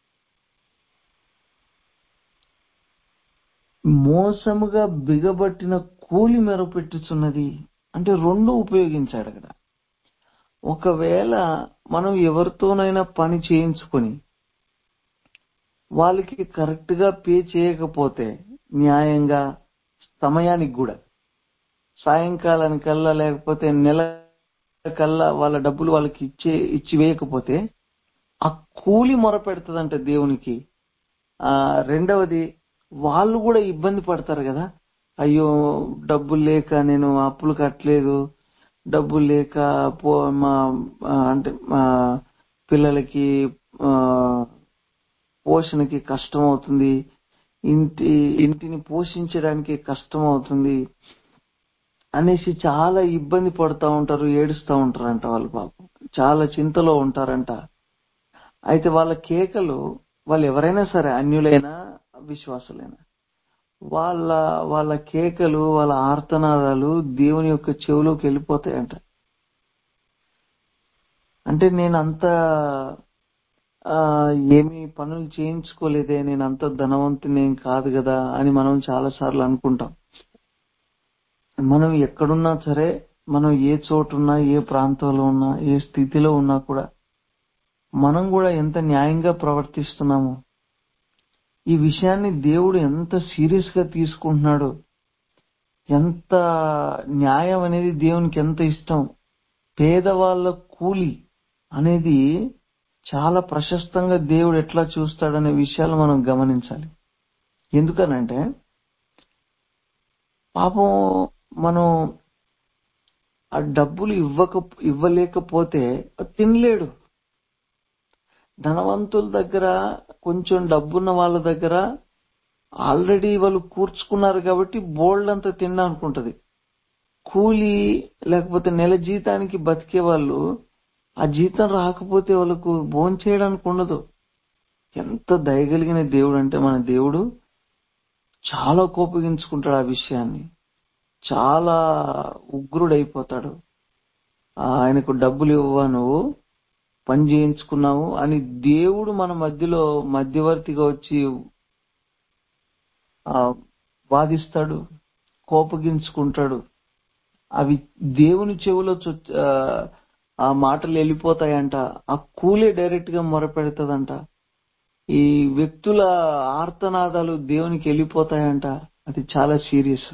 మోసముగా బిగబట్టిన కూలి మెరపెట్టుచున్నది అంటే రెండు ఉపయోగించాడు అక్కడ ఒకవేళ మనం ఎవరితోనైనా పని చేయించుకొని వాళ్ళకి కరెక్ట్ గా పే చేయకపోతే న్యాయంగా సమయానికి కూడా సాయంకాలానికల్లా లేకపోతే నెల కల్లా వాళ్ళ డబ్బులు వాళ్ళకి ఇచ్చే ఇచ్చి వేయకపోతే ఆ కూలి మొర పెడుతుందంట దేవునికి ఆ రెండవది వాళ్ళు కూడా ఇబ్బంది పడతారు కదా అయ్యో డబ్బులు లేక నేను అప్పులు కట్టలేదు డబ్బులు లేక పో మా ఆ, అంటే మా పిల్లలకి ఆ, పోషణకి కష్టం అవుతుంది ఇంటి ఇంటిని పోషించడానికి కష్టం అవుతుంది అనేసి చాలా ఇబ్బంది పడుతూ ఉంటారు ఏడుస్తూ ఉంటారంట వాళ్ళు పాపం చాలా చింతలో ఉంటారంట అయితే వాళ్ళ కేకలు వాళ్ళు ఎవరైనా సరే అన్యులైనా విశ్వాసులైనా వాళ్ళ వాళ్ళ కేకలు వాళ్ళ ఆర్తనాదాలు దేవుని యొక్క చెవిలోకి వెళ్ళిపోతాయంట అంటే నేను అంత ఆ, ఏమీ పనులు చేయించుకోలేదే నేను అంత ధనవంతుని ఏం కాదు కదా అని మనం చాలా సార్లు అనుకుంటాం మనం ఎక్కడున్నా సరే మనం ఏ చోటున్నా ఏ ప్రాంతంలో ఉన్నా ఏ స్థితిలో ఉన్నా కూడా మనం కూడా ఎంత న్యాయంగా ప్రవర్తిస్తున్నాము ఈ విషయాన్ని దేవుడు ఎంత సీరియస్ గా తీసుకుంటున్నాడు ఎంత న్యాయం అనేది దేవునికి ఎంత ఇష్టం పేదవాళ్ళ కూలి అనేది చాలా ప్రశస్తంగా దేవుడు ఎట్లా చూస్తాడనే విషయాలు మనం గమనించాలి ఎందుకనంటే పాపం మనం ఆ డబ్బులు ఇవ్వక ఇవ్వలేకపోతే తినలేడు ధనవంతుల దగ్గర కొంచెం డబ్బున్న వాళ్ళ దగ్గర ఆల్రెడీ వాళ్ళు కూర్చుకున్నారు కాబట్టి బోల్డ్ అంతా తిన్నా అనుకుంటది కూలి లేకపోతే నెల జీతానికి బతికే వాళ్ళు ఆ జీతం రాకపోతే వాళ్ళకు భోజనం చేయడానికి ఉండదు ఎంత దయగలిగిన దేవుడు అంటే మన దేవుడు చాలా కోపగించుకుంటాడు ఆ విషయాన్ని చాలా ఉగ్రుడైపోతాడు ఆ, ఆయనకు డబ్బులు ఇవ్వవా నువ్వు పని చేయించుకున్నావు అని దేవుడు మన మధ్యలో మధ్యవర్తిగా వచ్చి ఆ, వాదిస్తాడు కోపగించుకుంటాడు అవి దేవుని చెవిలో చొ- ఆ, ఆ మాటలు వెళ్ళిపోతాయంట ఆ కూలే డైరెక్ట్ గా మొరపెడుతుందంట ఈ వ్యక్తుల ఆర్తనాదాలు దేవునికి వెళ్ళిపోతాయంట అది చాలా సీరియస్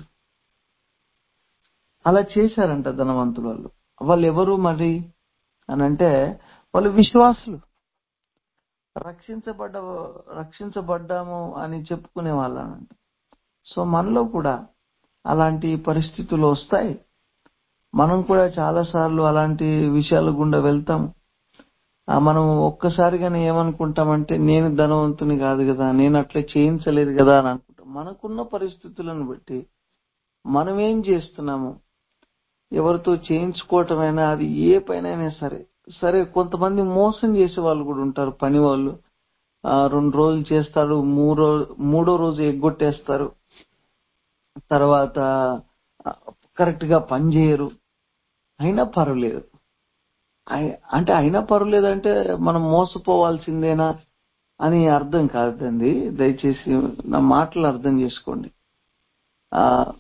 అలా చేశారంట ధనవంతులు వాళ్ళు వాళ్ళు ఎవరు మరి అని అంటే వాళ్ళు విశ్వాసులు రక్షించబడ్డ రక్షించబడ్డాము అని చెప్పుకునే వాళ్ళనంట సో మనలో కూడా అలాంటి పరిస్థితులు వస్తాయి మనం కూడా చాలా సార్లు అలాంటి విషయాల గుండా వెళ్తాం ఆ, మనం ఒక్కసారిగానే ఏమనుకుంటామంటే నేను ధనవంతుని కాదు కదా నేను అట్లా చేయించలేదు కదా అని అనుకుంటాం మనకున్న పరిస్థితులను బట్టి మనం ఏం చేస్తున్నాము ఎవరితో చేయించుకోవటమైనా అది ఏ పైన సరే సరే కొంతమంది మోసం చేసే వాళ్ళు కూడా ఉంటారు పని వాళ్ళు ఆ, రెండు రోజులు చేస్తారు మూడో మూడో రోజు ఎగ్గొట్టేస్తారు తర్వాత కరెక్ట్ గా పని చేయరు అయినా పర్వాలేదు అయి- అంటే అయినా పర్వాలేదు అంటే మనం మోసపోవాల్సిందేనా అని అర్థం కాదండి దయచేసి నా మాటలు అర్థం చేసుకోండి ఆ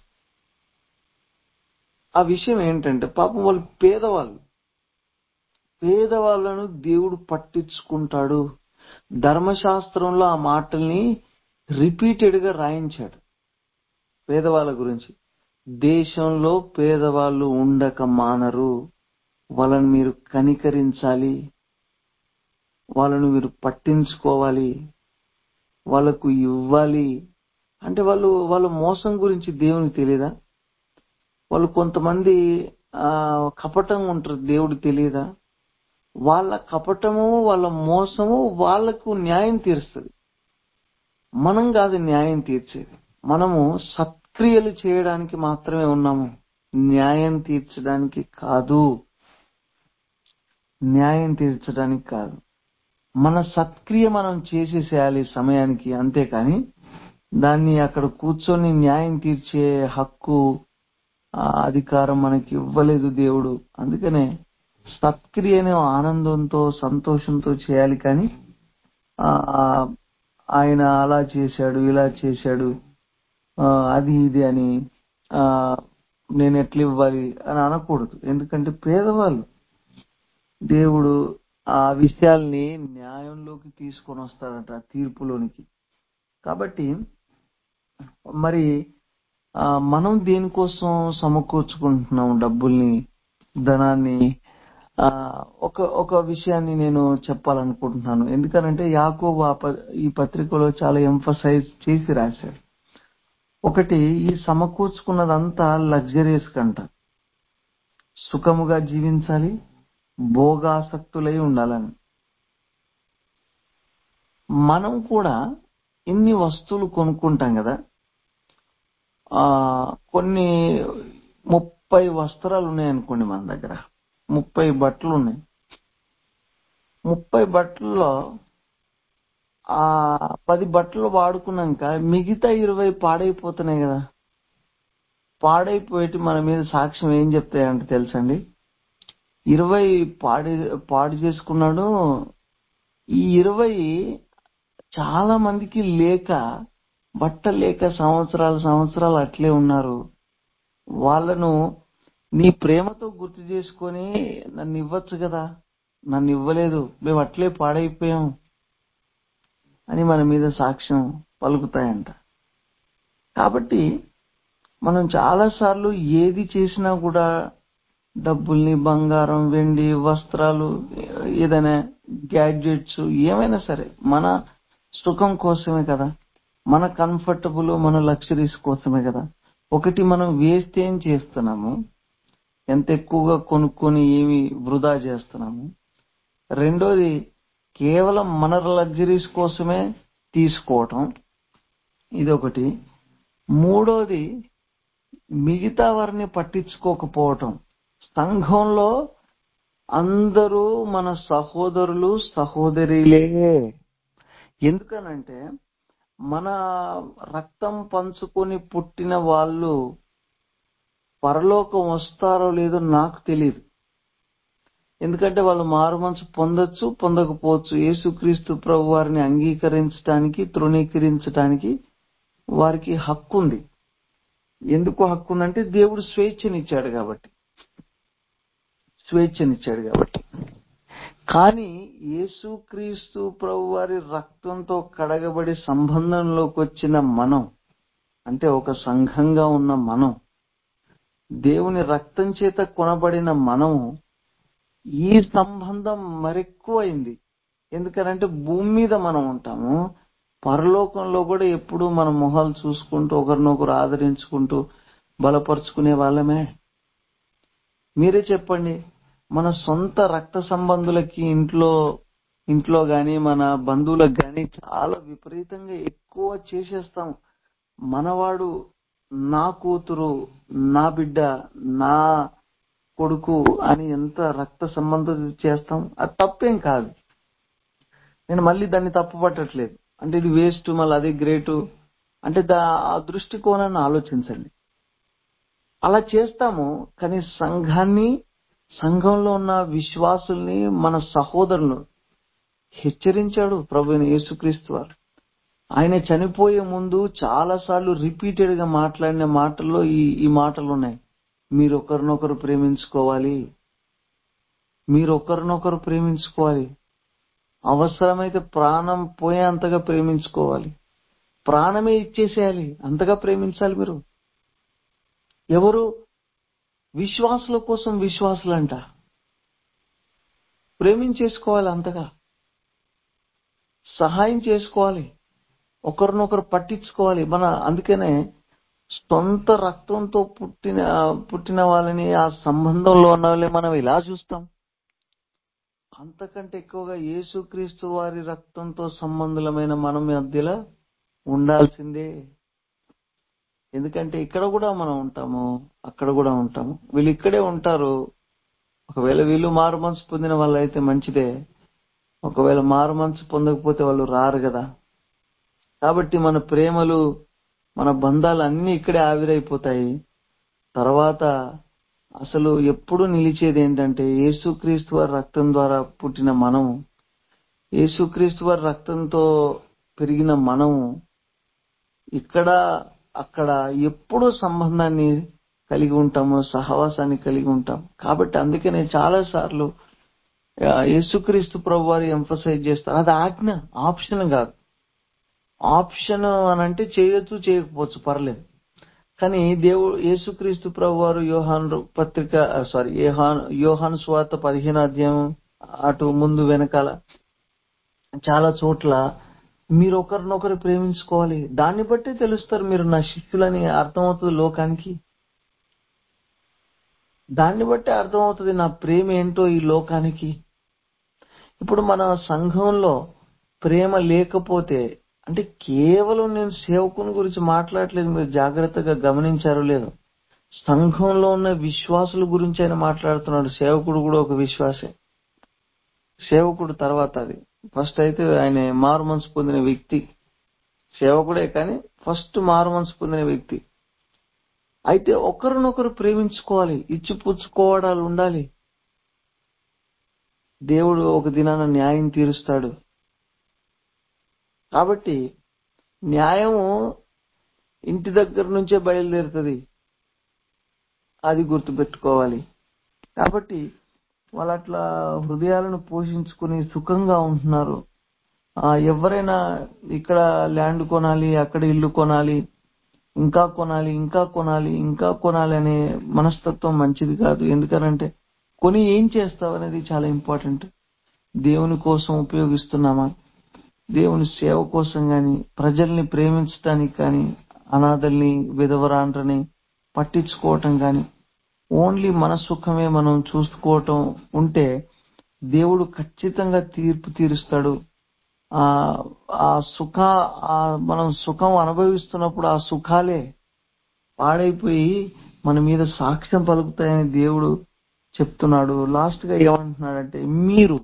ఆ విషయం ఏంటంటే పాపం వాళ్ళు పేదవాళ్ళు పేదవాళ్ళను దేవుడు పట్టించుకుంటాడు ధర్మశాస్త్రంలో ఆ మాటల్ని రిపీటెడ్ గా రాయించాడు పేదవాళ్ళ గురించి దేశంలో పేదవాళ్ళు ఉండక మానరు వాళ్ళని మీరు కనికరించాలి వాళ్ళను మీరు పట్టించుకోవాలి వాళ్ళకు ఇవ్వాలి అంటే వాళ్ళు వాళ్ళ మోసం గురించి దేవునికి తెలియదా వాళ్ళు కొంతమంది ఆ కపటంగా ఉంటారు దేవుడు తెలియదా వాళ్ళ కపటము వాళ్ళ మోసము వాళ్ళకు న్యాయం తీరుస్తుంది మనం కాదు న్యాయం తీర్చేది మనము సత్క్రియలు చేయడానికి మాత్రమే ఉన్నాము న్యాయం తీర్చడానికి కాదు న్యాయం తీర్చడానికి కాదు మన సత్క్రియ మనం చేసేసేయాలి సమయానికి అంతేకాని దాన్ని అక్కడ కూర్చొని న్యాయం తీర్చే హక్కు ఆ అధికారం మనకి ఇవ్వలేదు దేవుడు అందుకనే సత్క్రియను ఆనందంతో సంతోషంతో చేయాలి కానీ ఆ ఆయన అలా చేశాడు ఇలా చేశాడు ఆ, అది ఇది అని ఆ, నేను ఎట్లా ఇవ్వాలి అని అనకూడదు ఎందుకంటే పేదవాళ్ళు దేవుడు ఆ విషయాల్ని న్యాయంలోకి తీసుకొని వస్తాడట తీర్పులోనికి కాబట్టి మరి ఆ, మనం దేనికోసం సమకూర్చుకుంటున్నాం డబ్బుల్ని ధనాన్ని ఆ, ఒక ఒక విషయాన్ని నేను చెప్పాలనుకుంటున్నాను ఎందుకనంటే యాకోబు ఆ ప- ఈ పత్రికలో చాలా ఎంఫసైజ్ చేసి రాశాడు ఒకటి ఈ సమకూర్చుకున్నదంతా లగ్జరీస్ కంట సుఖముగా జీవించాలి భోగాసక్తులై ఉండాలని మనం కూడా ఇన్ని వస్తువులు కొనుక్కుంటాం కదా ఆ కొన్ని ముప్పై వస్త్రాలు ఉన్నాయనుకోండి మన దగ్గర ముప్పై బట్టలు ఉన్నాయి ముప్పై బట్టల్లో ఆ పది బట్టలు వాడుకున్నాక మిగతా ఇరవై పాడైపోతున్నాయి కదా పాడైపోయేటి మన మీద సాక్ష్యం ఏం చెప్తాయంటే తెలుసండి ఇరవై పాడి పాడు చేసుకున్నాడు ఈ ఇరవై చాలా మందికి లేక బట్ట లేక సంవత్సరాలు సంవత్సరాలు అట్లే ఉన్నారు వాళ్ళను నీ ప్రేమతో గుర్తు చేసుకొని నన్ను ఇవ్వచ్చు కదా నన్ను ఇవ్వలేదు మేము అట్లే పాడైపోయాం అని మన మీద సాక్ష్యం పలుకుతాయంట కాబట్టి మనం చాలా సార్లు ఏది చేసినా కూడా డబ్బుల్ని బంగారం వెండి వస్త్రాలు ఏదైనా గ్యాడ్జెట్స్ ఏమైనా సరే మన సుఖం కోసమే కదా మన కంఫర్టబుల్ మన లగ్జరీస్ కోసమే కదా ఒకటి మనం వేస్ట్ ఏం చేస్తున్నాము ఎంత ఎక్కువగా కొనుక్కొని ఏమి వృధా చేస్తున్నాము రెండోది కేవలం మన లగ్జరీస్ కోసమే తీసుకోవటం ఇదొకటి మూడోది మిగతా వారిని పట్టించుకోకపోవటం సంఘంలో అందరూ మన సహోదరులు సహోదరిలే ఎందుకనంటే మన రక్తం పంచుకొని పుట్టిన వాళ్ళు పరలోకం వస్తారో లేదో నాకు తెలియదు ఎందుకంటే వాళ్ళు మారు మనసు పొందొచ్చు పొందకపోవచ్చు యేసుక్రీస్తు ప్రభు వారిని అంగీకరించడానికి తృణీకరించడానికి వారికి హక్కు ఉంది ఎందుకు హక్కు ఉందంటే దేవుడు స్వేచ్ఛనిచ్చాడు కాబట్టి స్వేచ్ఛనిచ్చాడు కాబట్టి కానీ యేసుక్రీస్తు ప్రభు వారి రక్తంతో కడగబడి సంబంధంలోకి వచ్చిన మనం అంటే ఒక సంఘంగా ఉన్న మనం దేవుని రక్తం చేత కొనబడిన మనము ఈ సంబంధం మరెక్కువైంది ఎందుకనంటే భూమి మీద మనం ఉంటాము పరలోకంలో కూడా ఎప్పుడు మన మొహాలు చూసుకుంటూ ఒకరినొకరు ఆదరించుకుంటూ బలపరుచుకునే వాళ్ళమే మీరే చెప్పండి మన సొంత రక్త సంబంధులకి ఇంట్లో ఇంట్లో గాని మన బంధువులకు గాని చాలా విపరీతంగా ఎక్కువ చేసేస్తాం మనవాడు నా కూతురు నా బిడ్డ నా కొడుకు అని ఎంత రక్త సంబంధం చేస్తాం అది తప్పేం కాదు నేను మళ్ళీ దాన్ని తప్పు పట్టట్లేదు అంటే ఇది వేస్ట్ మళ్ళీ అది గ్రేటు అంటే దా ఆ దృష్టికోణాన్ని ఆలోచించండి అలా చేస్తాము కానీ సంఘాన్ని సంఘంలో ఉన్న విశ్వాసుల్ని మన సహోదరులను హెచ్చరించాడు ప్రభు యేసుక్రీస్తు వారు ఆయన చనిపోయే ముందు చాలా సార్లు రిపీటెడ్ గా మాట్లాడిన మాటల్లో ఈ ఈ మాటలు ఉన్నాయి మీరు ఒకరినొకరు ప్రేమించుకోవాలి మీరు ఒకరినొకరు ప్రేమించుకోవాలి అవసరమైతే ప్రాణం పోయేంతగా ప్రేమించుకోవాలి ప్రాణమే ఇచ్చేసేయాలి అంతగా ప్రేమించాలి మీరు ఎవరు విశ్వాసుల కోసం విశ్వాసులంట ప్రేమించేసుకోవాలి అంతగా సహాయం చేసుకోవాలి ఒకరినొకరు పట్టించుకోవాలి మన అందుకనే సొంత రక్తంతో పుట్టిన పుట్టిన వాళ్ళని ఆ సంబంధంలో ఉన్న వాళ్ళని మనం ఇలా చూస్తాం అంతకంటే ఎక్కువగా యేసుక్రీస్తు వారి రక్తంతో సంబంధులమైన మనం మధ్యలో ఉండాల్సిందే ఎందుకంటే ఇక్కడ కూడా మనం ఉంటాము అక్కడ కూడా ఉంటాము వీళ్ళు ఇక్కడే ఉంటారు ఒకవేళ వీళ్ళు మారు మనసు పొందిన వాళ్ళు అయితే మంచిదే ఒకవేళ మారు మనసు పొందకపోతే వాళ్ళు రారు కదా కాబట్టి మన ప్రేమలు మన బంధాలు అన్ని ఇక్కడే ఆవిరైపోతాయి తర్వాత అసలు ఎప్పుడు నిలిచేది ఏంటంటే యేసుక్రీస్తు వారి రక్తం ద్వారా పుట్టిన మనము యేసుక్రీస్తు వారి రక్తంతో పెరిగిన మనము ఇక్కడ అక్కడ ఎప్పుడూ సంబంధాన్ని కలిగి ఉంటాము సహవాసాన్ని కలిగి ఉంటాం కాబట్టి అందుకనే చాలా సార్లు ఆ, యేసుక్రీస్తు ప్రభు వారు ఎంఫసైజ్ చేస్తారు అది ఆజ్ఞ ఆప్షన్ కాదు ఆప్షన్ అని అంటే చేయొచ్చు చేయకపోవచ్చు పర్లేదు కానీ దేవుడు యేసుక్రీస్తు ప్రభు వారు యోహాన్ పత్రిక సారీ యోహాన్ యోహాన్ స్వాత పదిహేను అధ్యాయం అటు ముందు వెనకాల చాలా చోట్ల మీరు ఒకరినొకరు ప్రేమించుకోవాలి దాన్ని బట్టి తెలుస్తారు మీరు నా శిష్యులని అర్థమవుతుంది లోకానికి దాన్ని బట్టి అర్థమవుతుంది నా ప్రేమ ఏంటో ఈ లోకానికి ఇప్పుడు మన సంఘంలో ప్రేమ లేకపోతే అంటే కేవలం నేను సేవకుని గురించి మాట్లాడలేదు మీరు జాగ్రత్తగా గమనించారో లేదు సంఘంలో ఉన్న విశ్వాసుల గురించి ఆయన మాట్లాడుతున్నాడు సేవకుడు కూడా ఒక విశ్వాసే సేవకుడు తర్వాత అది ఫస్ట్ అయితే ఆయన మారు మనసు పొందిన వ్యక్తి సేవకుడే కానీ ఫస్ట్ మారు మనసు పొందిన వ్యక్తి అయితే ఒకరినొకరు ప్రేమించుకోవాలి ఇచ్చిపుచ్చుకోవడాలు ఉండాలి దేవుడు ఒక దినాన న్యాయం తీరుస్తాడు కాబట్టి న్యాయము ఇంటి దగ్గర నుంచే బయలుదేరుతుంది అది గుర్తుపెట్టుకోవాలి కాబట్టి వాళ్ళు అట్లా హృదయాలను పోషించుకుని సుఖంగా ఉంటున్నారు ఆ, ఎవరైనా ఇక్కడ ల్యాండ్ కొనాలి అక్కడ ఇల్లు కొనాలి ఇంకా కొనాలి ఇంకా కొనాలి ఇంకా కొనాలి అనే మనస్తత్వం మంచిది కాదు ఎందుకనంటే కొని ఏం చేస్తావు అనేది చాలా ఇంపార్టెంట్ దేవుని కోసం ఉపయోగిస్తున్నామా దేవుని సేవ కోసం గాని ప్రజల్ని ప్రేమించడానికి కానీ అనాథల్ని విధవరాండ్రని పట్టించుకోవటం కానీ ఓన్లీ మన సుఖమే మనం చూసుకోవటం ఉంటే దేవుడు ఖచ్చితంగా తీర్పు తీరుస్తాడు ఆ ఆ సుఖ ఆ మనం సుఖం అనుభవిస్తున్నప్పుడు ఆ సుఖాలే పాడైపోయి మన మీద సాక్ష్యం పలుకుతాయని దేవుడు చెప్తున్నాడు లాస్ట్ గా ఏమంటున్నాడంటే మీరు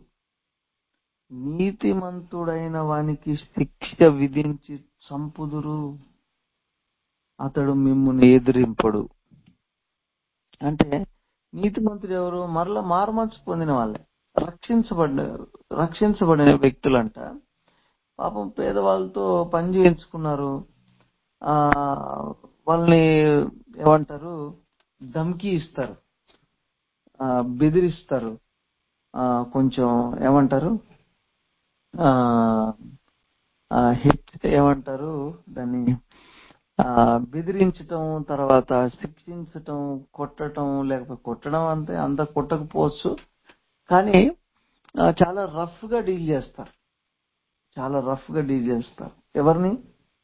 నీతిమంతుడైన వానికి శిక్ష విధించి చంపుదురు అతడు మిమ్ముని ఎదిరింపడు అంటే నీతిమంతుడు ఎవరు మరలా మారుమనసు పొందిన వాళ్ళే రక్షించబడిన రక్షించబడిన వ్యక్తులంట పాపం పేదవాళ్ళతో పని చేయించుకున్నారు ఆ వాళ్ళని ఏమంటారు ధమ్కి ఇస్తారు ఆ బెదిరిస్తారు ఆ కొంచెం ఏమంటారు ఆ ఆ, హిట్ ఏమంటారు దాన్ని ఆ బెదిరించటం తర్వాత శిక్షించటం కొట్టటం లేకపోతే కొట్టడం అంతే అంత కొట్టకపోవచ్చు కానీ ఆ, చాలా రఫ్ గా డీల్ చేస్తారు చాలా రఫ్ గా డీల్ చేస్తారు ఎవరిని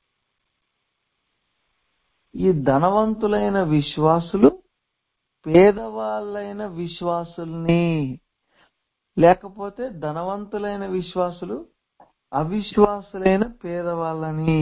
ఈ ధనవంతులైన విశ్వాసులు పేదవాళ్ళైన విశ్వాసుల్ని లేకపోతే ధనవంతులైన విశ్వాసులు అవిశ్వాసులైన పేదవాళ్ళని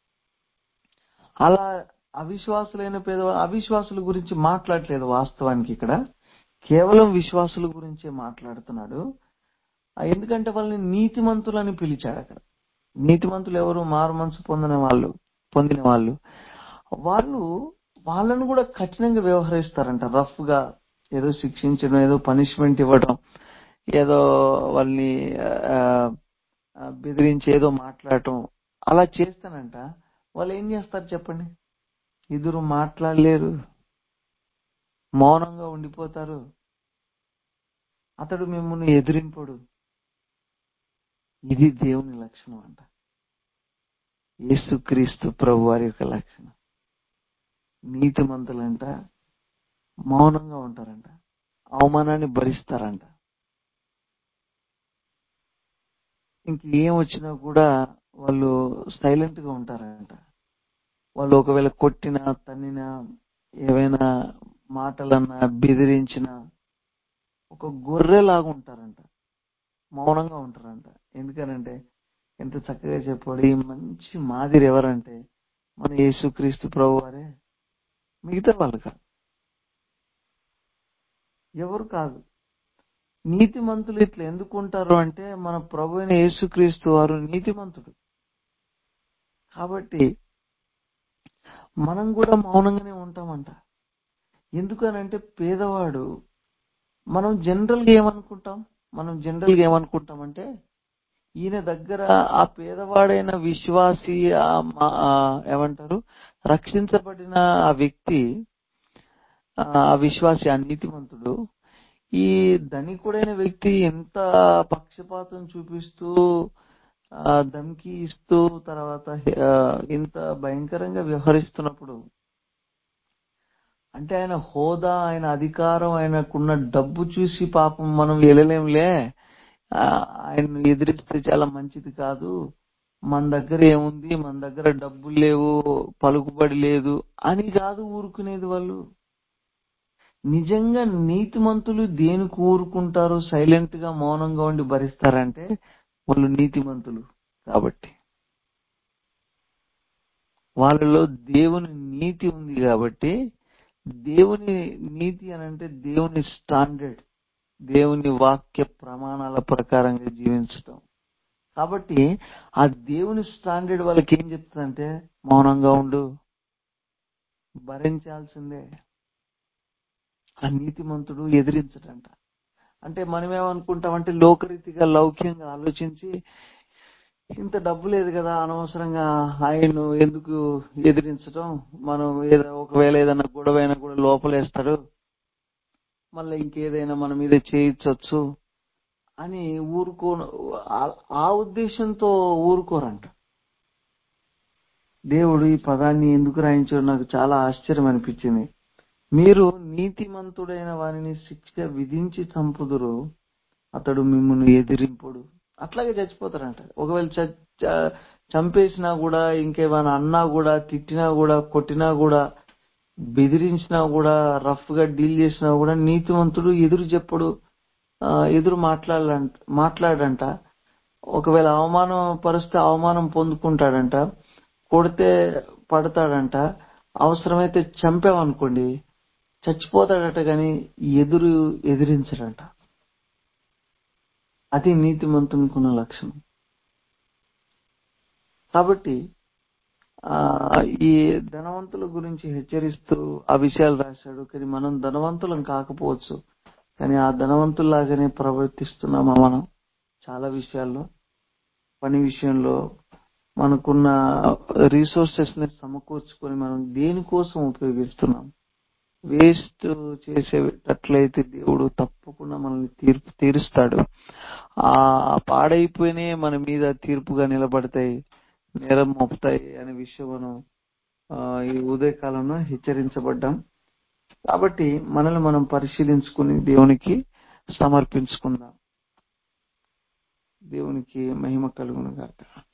అలా అవిశ్వాసులైన పేదవాళ్ళు అవిశ్వాసుల గురించి మాట్లాడలేదు వాస్తవానికి ఇక్కడ కేవలం విశ్వాసుల గురించే మాట్లాడుతున్నాడు ఆ, ఎందుకంటే వాళ్ళని నీతిమంతులని పిలిచాడు అక్కడ నీతిమంతులు ఎవరు మారు మనసు పొందిన వాళ్ళు పొందిన వాళ్ళు వాళ్ళు వాళ్ళను కూడా కఠినంగా వ్యవహరిస్తారంట రఫ్ గా ఏదో శిక్షించడం ఏదో పనిష్మెంట్ ఇవ్వడం ఏదో వాళ్ళని ఆ, ఆ, బెదిరించి ఏదో మాట్లాడటం అలా చేస్తానంట వాళ్ళు ఏం చేస్తారు చెప్పండి ఇద్దరు మాట్లాడలేరు మౌనంగా ఉండిపోతారు అతడు మిమ్మల్ని ఎదిరింపడు ఇది దేవుని లక్షణం అంట యేసుక్రీస్తు ప్రభు వారి యొక్క లక్షణం నీతిమంతులంట మౌనంగా ఉంటారంట అవమానాన్ని భరిస్తారంట ఇంక ఏం వచ్చినా కూడా వాళ్ళు సైలెంట్ గా ఉంటారంట వాళ్ళు ఒకవేళ కొట్టినా తన్నినా ఏవైనా మాటలన్నా బెదిరించినా ఒక గొర్రెలాగా ఉంటారంట మౌనంగా ఉంటారంట ఎందుకనంటే ఎంత చక్కగా చెప్పాడు ఈ మంచి మాదిరి ఎవరంటే మన యేసుక్రీస్తు ప్రభు వారే మిగతా వాళ్ళు కాదు ఎవరు కాదు నీతిమంతులు ఇట్లా ఎందుకు ఉంటారు అంటే మన ప్రభు అయిన యేసుక్రీస్తు వారు నీతిమంతుడు కాబట్టి మనం కూడా మౌనంగానే ఉంటామంట ఎందుకనంటే పేదవాడు మనం జనరల్ గా ఏమనుకుంటాం మనం జనరల్ గా ఏమనుకుంటామంటే ఈయన దగ్గర ఆ పేదవాడైన విశ్వాసి ఆ మా- ఆ ఏమంటారు రక్షించబడిన ఆ వ్యక్తి ఆ ఆ విశ్వాసి ఆ నీతిమంతుడు ఈ ధనికుడైన వ్యక్తి ఎంత పక్షపాతం చూపిస్తూ ఆ ధమ్కి ఇస్తూ తర్వాత ఆ, ఇంత భయంకరంగా వ్యవహరిస్తున్నప్పుడు అంటే ఆయన హోదా ఆయన అధికారం ఆయనకున్న డబ్బు చూసి పాపం మనం వెళ్ళలేంలే ఆ, ఆయన్ని ఎదిరిస్తే చాలా మంచిది కాదు మన దగ్గర ఏముంది మన దగ్గర డబ్బులు లేవు పలుకుబడి లేదు అని కాదు ఊరుకునేది వాళ్ళు నిజంగా నీతిమంతులు దేనికి ఊరుకుంటారు సైలెంట్ గా మౌనంగా ఉండి భరిస్తారంటే వాళ్ళు నీతిమంతులు కాబట్టి వాళ్ళలో దేవుని నీతి ఉంది కాబట్టి దేవుని నీతి అని అంటే దేవుని స్టాండర్డ్ దేవుని వాక్య ప్రమాణాల ప్రకారంగా జీవించటం కాబట్టి ఆ దేవుని స్టాండర్డ్ వాళ్ళకి ఏం చెప్తుందంటే మౌనంగా ఉండు భరించాల్సిందే ఆ నీతిమంతుడు ఎదిరించటంట అంటే మనం ఏమనుకుంటామంటే లోకరీతిగా లౌక్యంగా ఆలోచించి ఇంత డబ్బు లేదు కదా అనవసరంగా ఆయన్ను ఎందుకు ఎదిరించడం మనం ఏదో ఒకవేళ ఏదైనా గొడవ అయినా కూడా లోపలేస్తాడు మళ్ళీ ఇంకేదైనా మన మీద చేయించవచ్చు అని ఊరుకో ఆ- ఆ ఉద్దేశంతో ఊరుకోరంట దేవుడు ఈ పదాన్ని ఎందుకు రాయించాడు నాకు చాలా ఆశ్చర్యం అనిపించింది మీరు నీతిమంతుడైన వారిని శిక్ష విధించి చంపుదురు అతడు మిమ్మల్ని ఎదిరింపుడు అట్లాగే చచ్చిపోతారంట ఒకవేళ చ- చ- చంపేసినా కూడా ఇంకేమైనా అన్నా కూడా తిట్టినా కూడా కొట్టినా కూడా బెదిరించినా కూడా రఫ్ గా డీల్ చేసినా కూడా నీతిమంతుడు ఎదురు చెప్పడు ఆ, ఎదురు మాట్లాడాలంట మాట్లాడంట ఒకవేళ అవమానం పరిస్తే అవమానం పొందుకుంటాడంట కొడితే పడతాడంట అవసరమైతే చంపామనుకోండి చచ్చిపోతాడట గాని ఎదురు ఎదిరించడంట అది నీతిమంతునికున్న లక్షణం కాబట్టి ఆ ఈ ధనవంతుల గురించి హెచ్చరిస్తూ ఆ విషయాలు రాశాడు కానీ మనం ధనవంతులం కాకపోవచ్చు కానీ ఆ ధనవంతుల్లాగానే ప్రవర్తిస్తున్నామా మనం చాలా విషయాల్లో పని విషయంలో మనకున్న రీసోర్సెస్ ని సమకూర్చుకొని మనం దేనికోసం ఉపయోగిస్తున్నాం వేస్ట్ చేసేటట్లయితే దేవుడు తప్పకుండా మనల్ని తీర్పు తీరుస్తాడు ఆ పాడైపోయినే మన మీద తీర్పుగా నిలబడతాయి నేరం మోపుతాయి అనే విషయం మనం ఆ, ఈ ఉదయకాలంలో హెచ్చరించబడ్డాం కాబట్టి మనల్ని మనం పరిశీలించుకుని దేవునికి సమర్పించుకుందాం దేవునికి మహిమ కలుగును గాక